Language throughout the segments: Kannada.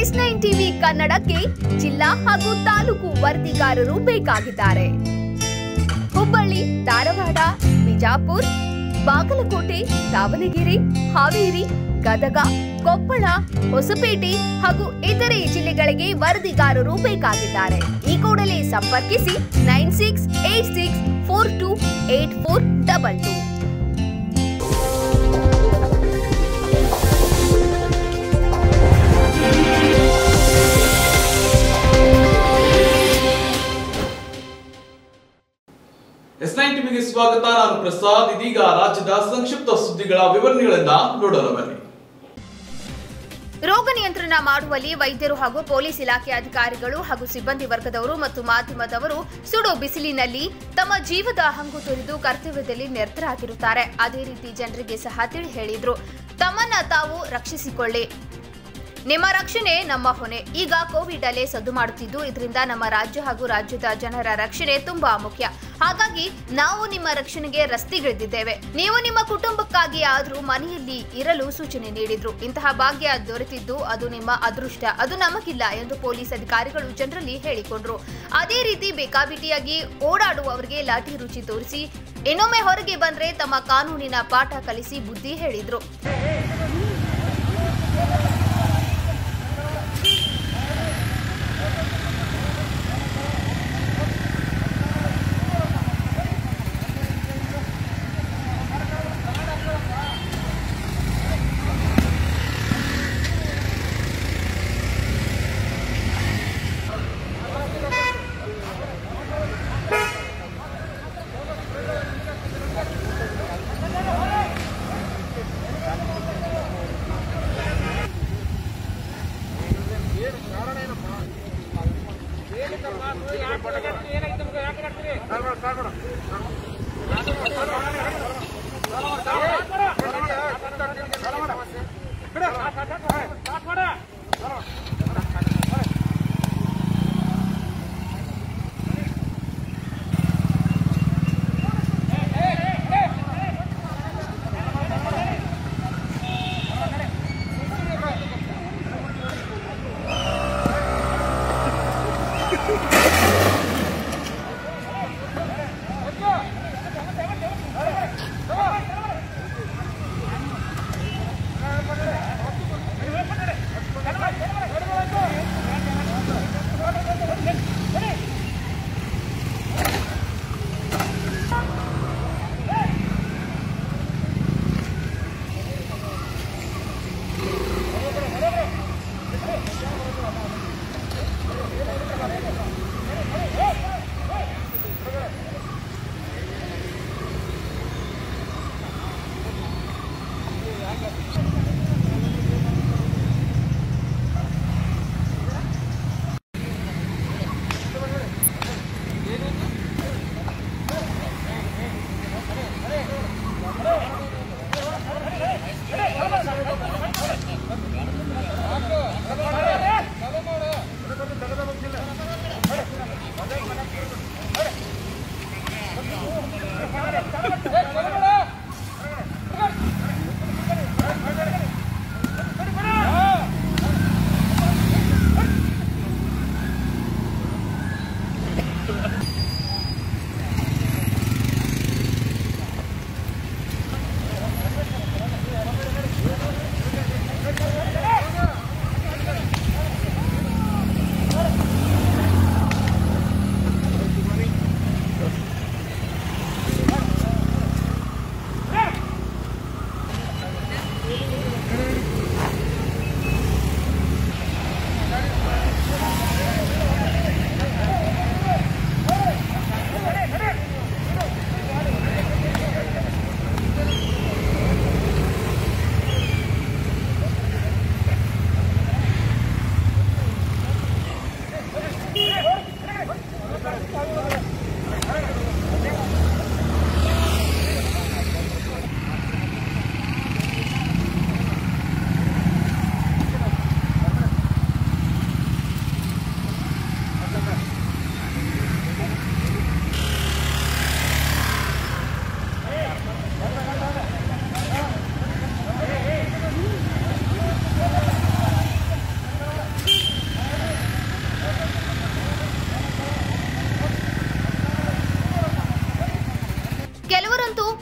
ಎಸ್ ನೈನ್ ಟಿವಿ ಕನ್ನಡಕ್ಕೆ ಜಿಲ್ಲಾ ಹಾಗೂ ತಾಲೂಕು ವರದಿಗಾರರು ಬೇಕಾಗಿದ್ದಾರೆ ಹುಬ್ಬಳ್ಳಿ ಧಾರವಾಡ ಬಿಜಾಪುರ್ ಬಾಗಲಕೋಟೆ ದಾವಣಗೆರೆ ಹಾವೇರಿ ಗದಗ ಕೊಪ್ಪಳ ಹೊಸಪೇಟೆ ಹಾಗೂ ಇತರೆ ಜಿಲ್ಲೆಗಳಿಗೆ ವರದಿಗಾರರು ಬೇಕಾಗಿದ್ದಾರೆ ಈ ಕೂಡಲೇ ಸಂಪರ್ಕಿಸಿ nine six eight six four two eight four double two S nine ಟಿವಿಗೆ ಸ್ವಾಗತ ನಾನು ಪ್ರಸಾದ್ ಇದೀಗ ರಾಜ್ಯದ ಸಂಕ್ಷಿಪ್ತ ಸುದ್ದಿಗಳ ವಿವರಣೆಗಳನ್ನ ನೋಡೋಣ ಬನ್ನಿ ರೋಗ ನಿಯಂತ್ರಣ ಮಾಡುವಲ್ಲಿ ವೈದ್ಯರು ಹಾಗೂ ಪೊಲೀಸ್ ಇಲಾಖೆ ಅಧಿಕಾರಿಗಳು ಹಾಗೂ ಸಿಬ್ಬಂದಿ ವರ್ಗದವರು ಮತ್ತು ಮಾಧ್ಯಮದವರು ಸುಡು ಬಿಸಿಲಿನಲ್ಲಿ ತಮ್ಮ ಜೀವದ ಹಂಗು ತೊರೆದು ಕರ್ತವ್ಯದಲ್ಲಿ ನಿರತರಾಗಿರುತ್ತಾರೆ ಅದೇ ರೀತಿ ಜನರಿಗೆ ಸಹ ತಿಳಿ ಹೇಳಿದ್ರು ತಮ್ಮನ್ನ ತಾವು ರಕ್ಷಿಸಿಕೊಳ್ಳಿ ನಿಮ್ಮ ರಕ್ಷಣೆ ನಮ್ಮ ಹೊಣೆ ಈಗ ಕೋವಿಡ್ ಅಲ್ಲೇ ಸದ್ದು ಮಾಡುತ್ತಿದ್ದು ಇದರಿಂದ ನಮ್ಮ ರಾಜ್ಯ ಹಾಗೂ ರಾಜ್ಯದ ಜನರ ರಕ್ಷಣೆ ತುಂಬಾ ಮುಖ್ಯ ಹಾಗಾಗಿ ನಾವು ನಿಮ್ಮ ರಕ್ಷಣೆಗೆ ರಸ್ತೆಗಿಳಿದಿದ್ದೇವೆ ನೀವು ನಿಮ್ಮ ಕುಟುಂಬಕ್ಕಾಗಿ ಆದ್ರೂ ಮನೆಯಲ್ಲಿ ಇರಲು ಸೂಚನೆ ನೀಡಿದ್ರು ಇಂತಹ ಭಾಗ್ಯ ದೊರೆತಿದ್ದು ಅದು ನಿಮ್ಮ ಅದೃಷ್ಟ ಅದು ನಮಗಿಲ್ಲ ಎಂದು ಪೊಲೀಸ್ ಅಧಿಕಾರಿಗಳು ಜನರಲ್ಲಿ ಹೇಳಿಕೊಂಡ್ರು ಅದೇ ರೀತಿ ಬೇಕಾಬಿಟ್ಟಿಯಾಗಿ ಓಡಾಡುವವರಿಗೆ ಲಾಠಿ ರುಚಿ ತೋರಿಸಿ ಇನ್ನೊಮ್ಮೆ ಹೊರಗೆ ಬಂದ್ರೆ ತಮ್ಮ ಕಾನೂನಿನ ಪಾಠ ಕಲಿಸಿ ಬುದ್ಧಿ ಹೇಳಿದ್ರು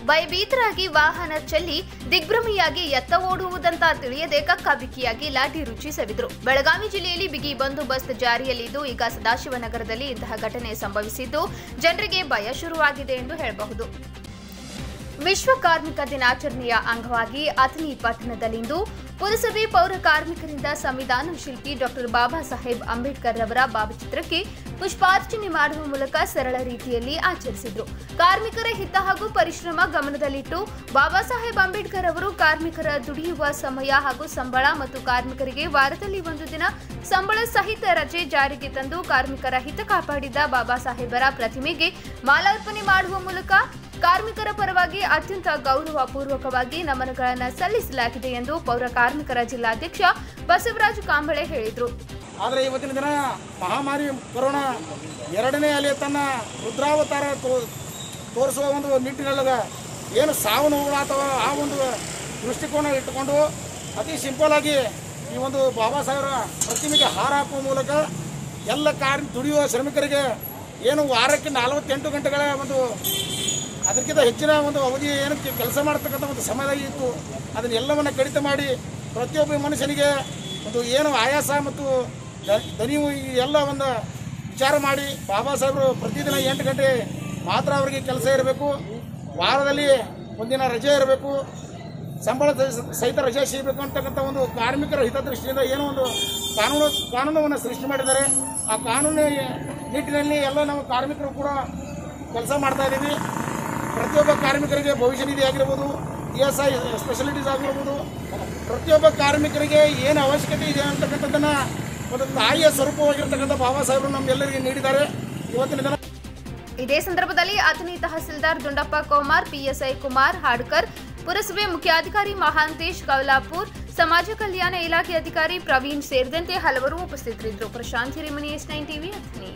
ಭಯಭೀತರಾಗಿ ವಾಹನ ಚೆಲ್ಲಿ ದಿಗ್ಭ್ರಮೆಯಾಗಿ ಎತ್ತ ಓಡುವುದಂತ ತಿಳಿಯದೆ ಕಕ್ಕಾಬಿಕ್ಕಿಯಾಗಿ ಲಾಠಿ ರುಚಿ ಸವಿದ್ರು ಬೆಳಗಾವಿ ಜಿಲ್ಲೆಯಲ್ಲಿ ಬಿಗಿ ಬಂದೋಬಸ್ತ್ ಜಾರಿಯಲ್ಲಿದ್ದು ಈಗ ಸದಾಶಿವನಗರದಲ್ಲಿ ಇಂತಹ ಘಟನೆ ಸಂಭವಿಸಿದ್ದು ಜನರಿಗೆ ಭಯ ಶುರುವಾಗಿದೆ ಎಂದು ಹೇಳಬಹುದು ವಿಶ್ವ ಕಾರ್ಮಿಕ ದಿನಾಚರಣೆಯ ಅಂಗವಾಗಿ ಅಥಣಿ ಪಟ್ಟಣದಲ್ಲಿಂದು ಪುರಸಭೆ ಪೌರ ಕಾರ್ಮಿಕರಿಂದ ಸಂವಿಧಾನ ಶಿಲ್ಪಿ ಡಾಕ್ಟರ್ ಬಾಬಾ ಸಾಹೇಬ್ ಅಂಬೇಡ್ಕರ್ ರವರ ಭಾವಚಿತ್ರಕ್ಕೆ ಪುಷ್ಪಾರ್ಚನೆ ಮಾಡುವ ಮೂಲಕ ಸರಳ ರೀತಿಯಲ್ಲಿ ಆಚರಿಸಿದ್ರು ಕಾರ್ಮಿಕರ ಹಿತ ಹಾಗೂ ಪರಿಶ್ರಮ ಗಮನದಲ್ಲಿಟ್ಟು ಬಾಬಾ ಸಾಹೇಬ್ ಅಂಬೇಡ್ಕರ್ ಅವರು ಕಾರ್ಮಿಕರ ದುಡಿಯುವ ಸಮಯ ಹಾಗೂ ಸಂಬಳ ಮತ್ತು ಕಾರ್ಮಿಕರಿಗೆ ವಾರದಲ್ಲಿ ಒಂದು ದಿನ ಸಂಬಳ ಸಹಿತ ರಜೆ ಜಾರಿಗೆ ತಂದು ಕಾರ್ಮಿಕರ ಹಿತ ಕಾಪಾಡಿದ ಬಾಬಾ ಸಾಹೇಬರ ಪ್ರತಿಮೆಗೆ ಮಾಲಾರ್ಪಣೆ ಮಾಡುವ ಮೂಲಕ ಕಾರ್ಮಿಕರ ಪರವಾಗಿ ಅತ್ಯಂತ ಗೌರವಪೂರ್ವಕವಾಗಿ ನಮನಗಳನ್ನು ಸಲ್ಲಿಸಲಾಗಿದೆ ಎಂದು ಪೌರ ಕಾರ್ಮಿಕರ ಜಿಲ್ಲಾಧ್ಯಕ್ಷ ಬಸವರಾಜ ಕಾಂಬಳೆ ಹೇಳಿದರು ಆದರೆ ಇವತ್ತಿನ ದಿನ ಮಹಾಮಾರಿ ಕೊರೋನಾ ಎರಡನೇ ಅಲೆ ತನ್ನ ರುದ್ರಾವತಾರ ತೋ- ತೋರಿಸುವ ಒಂದು ನಿಟ್ಟಿನಲ್ಲದ ಏನು ಸಾವು ನೋವುಗಳಾತವ ಆ ಒಂದು ದೃಷ್ಟಿಕೋನ ಇಟ್ಟುಕೊಂಡು ಅತಿ ಸಿಂಪಲ್ ಆಗಿ ಈ ಒಂದು ಬಾಬಾ ಸಾಹೇಬರ ಪ್ರತಿಮೆಗೆ ಹಾರ ಹಾಕುವ ಮೂಲಕ ಎಲ್ಲ ಕಾರ್ ದುಡಿಯುವ ಶ್ರಮಿಕರಿಗೆ ಏನು ವಾರಕ್ಕೆ ನಲವತ್ತೆಂಟು ಗಂಟೆಗಳ ಒಂದು ಅದಕ್ಕಿಂತ ಹೆಚ್ಚಿನ ಒಂದು ಅವಧಿ ಏನು ಕೆಲಸ ಮಾಡತಕ್ಕಂಥ ಒಂದು ಸಮಯದಾಗ ಇತ್ತು ಅದನ್ನೆಲ್ಲವನ್ನು ಕಡಿತ ಮಾಡಿ ಪ್ರತಿಯೊಬ್ಬ ಮನುಷ್ಯನಿಗೆ ಒಂದು ಏನು ಆಯಾಸ ಮತ್ತು ದ- ದಣಿವು ಈ ಎಲ್ಲ ಒಂದು ವಿಚಾರ ಮಾಡಿ ಬಾಬಾ ಸಾಹೇಬರು ಪ್ರತಿದಿನ ಎಂಟು ಗಂಟೆ ಮಾತ್ರ ಅವರಿಗೆ ಕೆಲಸ ಇರಬೇಕು ವಾರದಲ್ಲಿ ಒಂದಿನ ರಜೆ ಇರಬೇಕು ಸಂಬಳ ಸ- ಸಹಿತ ರಜೆ ಸಿಗಬೇಕು ಅಂತಕ್ಕಂಥ ಒಂದು ಕಾರ್ಮಿಕರ ಹಿತದೃಷ್ಟಿಯಿಂದ ಏನೋ ಒಂದು ಕಾನೂನು ಕಾನೂನನ್ನು ಸೃಷ್ಟಿ ಮಾಡಿದ್ದಾರೆ ಆ ಕಾನೂನು ನಿಟ್ಟಿನಲ್ಲಿ ಎಲ್ಲ ನಾವು ಕಾರ್ಮಿಕರು ಕೂಡ ಕೆಲಸ ಮಾಡ್ತಾ ಇದ್ದೀವಿ ಪ್ರತಿಯೊಬ್ಬ ಕಾರ್ಮಿಕರಿಗೆ ಭವಿಷ್ಯ ನಿಧಿ ಆಗಿರ್ಬೋದು ಇ ಎಸ್ ಐ ಸ್ಪೆಷಲಿಟೀಸ್ ಆಗಿರ್ಬೋದು ಪ್ರತಿಯೊಬ್ಬ ಕಾರ್ಮಿಕರಿಗೆ ಏನು ಅವಶ್ಯಕತೆ ಇದೆ ಅಂತಕ್ಕಂಥದ್ದನ್ನು ಒಂದು ತಾಯಿಯ ಸ್ವರೂಪವಾಗಿರ್ತಕ್ಕಂಥ ಬಾಬಾ ಸಾಹೇಬರು ನಮ್ಮೆಲ್ಲರಿಗೆ ನೀಡಿದ್ದಾರೆ ಇವತ್ತಿನ ದಿನ ಇದೇ ಸಂದರ್ಭದಲ್ಲಿ ಅಥಣಿ ತಹಸೀಲ್ದಾರ್ ದುಂಡಪ್ಪ ಕೋಮಾರ್ ಪಿಎಸ್ಐ ಕುಮಾರ್ ಹಾಡ್ಕರ್ ಪುರಸಭೆ ಮುಖ್ಯಾಧಿಕಾರಿ ಮಹಾಂತೇಶ್ ಕೌಲಾಪುರ್ ಸಮಾಜ ಕಲ್ಯಾಣ ಇಲಾಖೆ ಅಧಿಕಾರಿ ಪ್ರವೀಣ್ ಸೇರಿದಂತೆ ಹಲವರು ಉಪಸ್ಥಿತರಿದ್ದರು Prashant Hirimani S nine TV Athani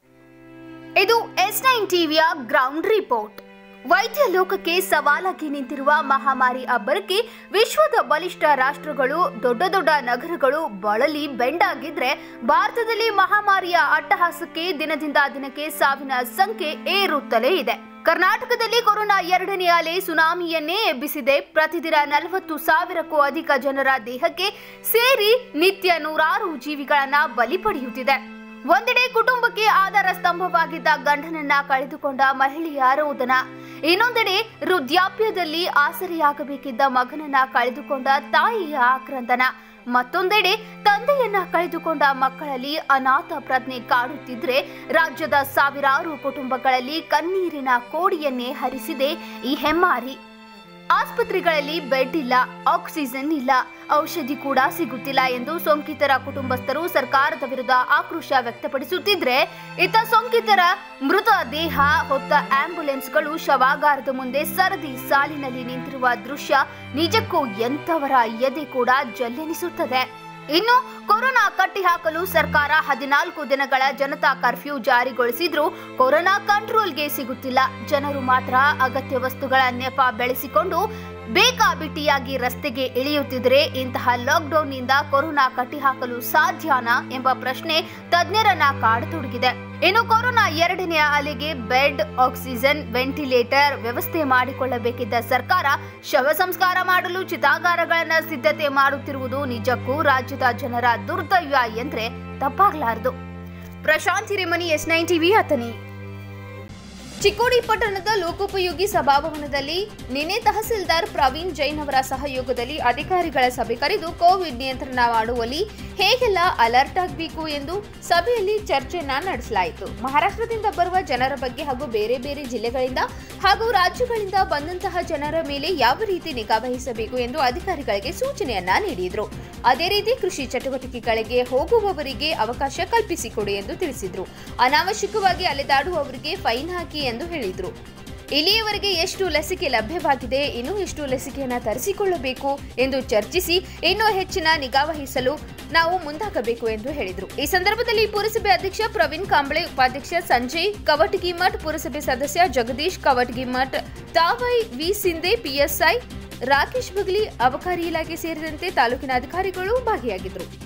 ಇದು ಎಸ್ ನೈನ್ ಟಿವಿಯ ಗ್ರೌಂಡ್ ರಿಪೋರ್ಟ್ ವೈದ್ಯ ಲೋಕಕ್ಕೆ ಸವಾಲಾಗಿ ನಿಂತಿರುವ ಮಹಾಮಾರಿ ಅಬ್ಬರಕ್ಕೆ ವಿಶ್ವದ ಬಲಿಷ್ಠ ರಾಷ್ಟ್ರಗಳು ದೊಡ್ಡ ದೊಡ್ಡ ನಗರಗಳು ಬಳಲಿ ಬೆಂಡಾಗಿದ್ರೆ ಭಾರತದಲ್ಲಿ ಮಹಾಮಾರಿಯ ಅಟ್ಟಹಾಸಕ್ಕೆ ದಿನದಿಂದ ದಿನಕ್ಕೆ ಸಾವಿನ ಸಂಖ್ಯೆ ಏರುತ್ತಲೇ ಇದೆ ಕರ್ನಾಟಕದಲ್ಲಿ ಕೊರೋನಾ ಎರಡನೇ ಅಲೆ ಸುನಾಮಿಯನ್ನೇ ಎಬ್ಬಿಸಿದೆ ಪ್ರತಿದಿನ ನಲವತ್ತು ಸಾವಿರಕ್ಕೂ ಅಧಿಕ ಜನರ ದೇಹಕ್ಕೆ ಸೇರಿ ನಿತ್ಯ ನೂರಾರು ಜೀವಿಗಳನ್ನ ಬಲಿ ಪಡೆಯುತ್ತಿದೆ ಒಂದೆಡೆ ಕುಟುಂಬಕ್ಕೆ ಆಧಾರ ಸ್ತಂಭವಾಗಿದ್ದ ಗಂಡನನ್ನ ಕಳೆದುಕೊಂಡ ಮಹಿಳೆಯ ರೋದನ ಇನ್ನೊಂದೆಡೆ ವೃದ್ಧಾಪ್ಯದಲ್ಲಿ ಆಸರೆಯಾಗಬೇಕಿದ್ದ ಮಗನನ್ನ ಕಳೆದುಕೊಂಡ ತಾಯಿಯ ಆಕ್ರಂದನ ಮತ್ತೊಂದೆಡೆ ತಂದೆಯನ್ನ ಕಳೆದುಕೊಂಡ ಮಕ್ಕಳಲ್ಲಿ ಅನಾಥ ಪ್ರಜ್ಞೆ ಕಾಡುತ್ತಿದ್ರೆ ರಾಜ್ಯದ ಸಾವಿರಾರು ಕುಟುಂಬಗಳಲ್ಲಿ ಕಣ್ಣೀರಿನ ಕೋಡಿಯನ್ನೇ ಹರಿಸಿದೆ ಈ ಹೆಮ್ಮಾರಿ ಆಸ್ಪತ್ರೆಗಳಲ್ಲಿ ಬೆಡ್ ಇಲ್ಲ ಆಕ್ಸಿಜನ್ ಇಲ್ಲ ಔಷಧಿ ಕೂಡ ಸಿಗುತ್ತಿಲ್ಲ ಎಂದು ಸೋಂಕಿತರ ಕುಟುಂಬಸ್ಥರು ಸರ್ಕಾರದ ವಿರುದ್ಧ ಆಕ್ರೋಶ ವ್ಯಕ್ತಪಡಿಸುತ್ತಿದ್ರೆ ಇತ್ತ ಸೋಂಕಿತರ ಮೃತ ದೇಹ ಹೊತ್ತ ಆಂಬ್ಯುಲೆನ್ಸ್ಗಳು ಶವಾಗಾರದ ಮುಂದೆ ಸರದಿ ಸಾಲಿನಲ್ಲಿ ನಿಂತಿರುವ ದೃಶ್ಯ ನಿಜಕ್ಕೂ ಎಂಥವರ ಎದೆ ಕೂಡ ಜಲ್ಲೆನಿಸುತ್ತದೆ ಇನ್ನು ಕೊರೋನಾ ಕಟ್ಟಿಹಾಕಲು ಸರ್ಕಾರ ಹದಿನಾಲ್ಕು ದಿನಗಳ ಜನತಾ ಕರ್ಫ್ಯೂ ಜಾರಿಗೊಳಿಸಿದ್ರೂ ಕೊರೋನಾ ಕಂಟ್ರೋಲ್ಗೆ ಸಿಗುತ್ತಿಲ್ಲ ಜನರು ಮಾತ್ರ ಅಗತ್ಯ ವಸ್ತುಗಳ ನೆಪ ಬೆಳೆಸಿಕೊಂಡು ಬೇಕಾಬಿಟ್ಟಿಯಾಗಿ ರಸ್ತೆಗೆ ಇಳಿಯುತ್ತಿದ್ರೆ ಇಂತಹ ಲಾಕ್ಡೌನ್ನಿಂದ ಕೊರೋನಾ ಕಟ್ಟಿಹಾಕಲು ಸಾಧ್ಯನಾ ಎಂಬ ಪ್ರಶ್ನೆ ತಜ್ಞರನ್ನ ಕಾಡತೊಡಗಿದೆ ಇನ್ನು ಕೊರೋನಾ ಎರಡನೆಯ ಅಲೆಗೆ ಬೆಡ್ ಆಕ್ಸಿಜನ್ ವೆಂಟಿಲೇಟರ್ ವ್ಯವಸ್ಥೆ ಮಾಡಿಕೊಳ್ಳಬೇಕಿದ್ದ ಸರ್ಕಾರ ಶವ ಸಂಸ್ಕಾರ ಮಾಡಲು ಚಿತಾಗಾರಗಳನ್ನ ಸಿದ್ಧತೆ ಮಾಡುತ್ತಿರುವುದು ನಿಜಕ್ಕೂ ರಾಜ್ಯದ ಜನರ ದುರ್ದೈವ ಎಂದ್ರೆ ತಪ್ಪಾಗಲಾರದು Prashant Hiremani S nine TV Athani Chikkodi ಪಟ್ಟಣದ ಲೋಕೋಪಯೋಗಿ ಸಭಾಭವನದಲ್ಲಿ ನಿನ್ನೆ ತಹಸೀಲ್ದಾರ್ ಪ್ರವೀಣ್ ಜೈನ್ ಅವರ ಸಹಯೋಗದಲ್ಲಿ ಅಧಿಕಾರಿಗಳ ಸಭೆ ಕರೆದು ಕೋವಿಡ್ ನಿಯಂತ್ರಣ ಮಾಡುವಲ್ಲಿ ಹೇಗೆಲ್ಲ ಅಲರ್ಟ್ ಆಗಬೇಕು ಎಂದು ಸಭೆಯಲ್ಲಿ ಚರ್ಚೆಯನ್ನ ನಡೆಸಲಾಯಿತು ಮಹಾರಾಷ್ಟ್ರದಿಂದ ಬರುವ ಜನರ ಬಗ್ಗೆ ಹಾಗೂ ಬೇರೆ ಬೇರೆ ಜಿಲ್ಲೆಗಳಿಂದ ಹಾಗೂ ರಾಜ್ಯಗಳಿಂದ ಬಂದಂತಹ ಜನರ ಮೇಲೆ ಯಾವ ರೀತಿ ನಿಗಾ ವಹಿಸಬೇಕು ಎಂದು ಅಧಿಕಾರಿಗಳಿಗೆ ಸೂಚನೆಯನ್ನ ನೀಡಿದ್ರು ಅದೇ ರೀತಿ ಕೃಷಿ ಚಟುವಟಿಕೆಗಳಿಗೆ ಹೋಗುವವರಿಗೆ ಅವಕಾಶ ಕಲ್ಪಿಸಿಕೊಡಿ ಎಂದು ತಿಳಿಸಿದ್ರು ಅನಾವಶ್ಯಕವಾಗಿ ಅಲೆದಾಡುವವರಿಗೆ ಫೈನ್ ಹಾಕಿ ಎಂದು ಹೇಳಿದ್ರು ಇಲ್ಲಿಯವರೆಗೆ ಎಷ್ಟು ಲಸಿಕೆ ಲಭ್ಯವಾಗಿದೆ ಇನ್ನೂ ಎಷ್ಟು ಲಸಿಕೆಯನ್ನು ತರಿಸಿಕೊಳ್ಳಬೇಕು ಎಂದು ಚರ್ಚಿಸಿ ಇನ್ನೂ ಹೆಚ್ಚಿನ ನಿಗಾ ವಹಿಸಲು ನಾವು ಮುಂದಾಗಬೇಕು ಎಂದು ಹೇಳಿದರು ಈ ಸಂದರ್ಭದಲ್ಲಿ ಪುರಸಭೆ ಅಧ್ಯಕ್ಷ ಪ್ರವೀಣ್ ಕಾಂಬಳೆ ಉಪಾಧ್ಯಕ್ಷ ಸಂಜಯ್ ಕವಟಗಿಮಠ್ ಪುರಸಭೆ ಸದಸ್ಯ ಜಗದೀಶ್ ಕವಟಗಿಮಠ್ ತಾವೈ ವಿ ಸಿಂಧೆ ಪಿಎಸ್ಐ ರಾಕೇಶ್ ಬಗ್ಲಿ ಅಬಕಾರಿ ಇಲಾಖೆ ಸೇರಿದಂತೆ ತಾಲೂಕಿನ ಅಧಿಕಾರಿಗಳು ಭಾಗಿಯಾಗಿದ್ದರು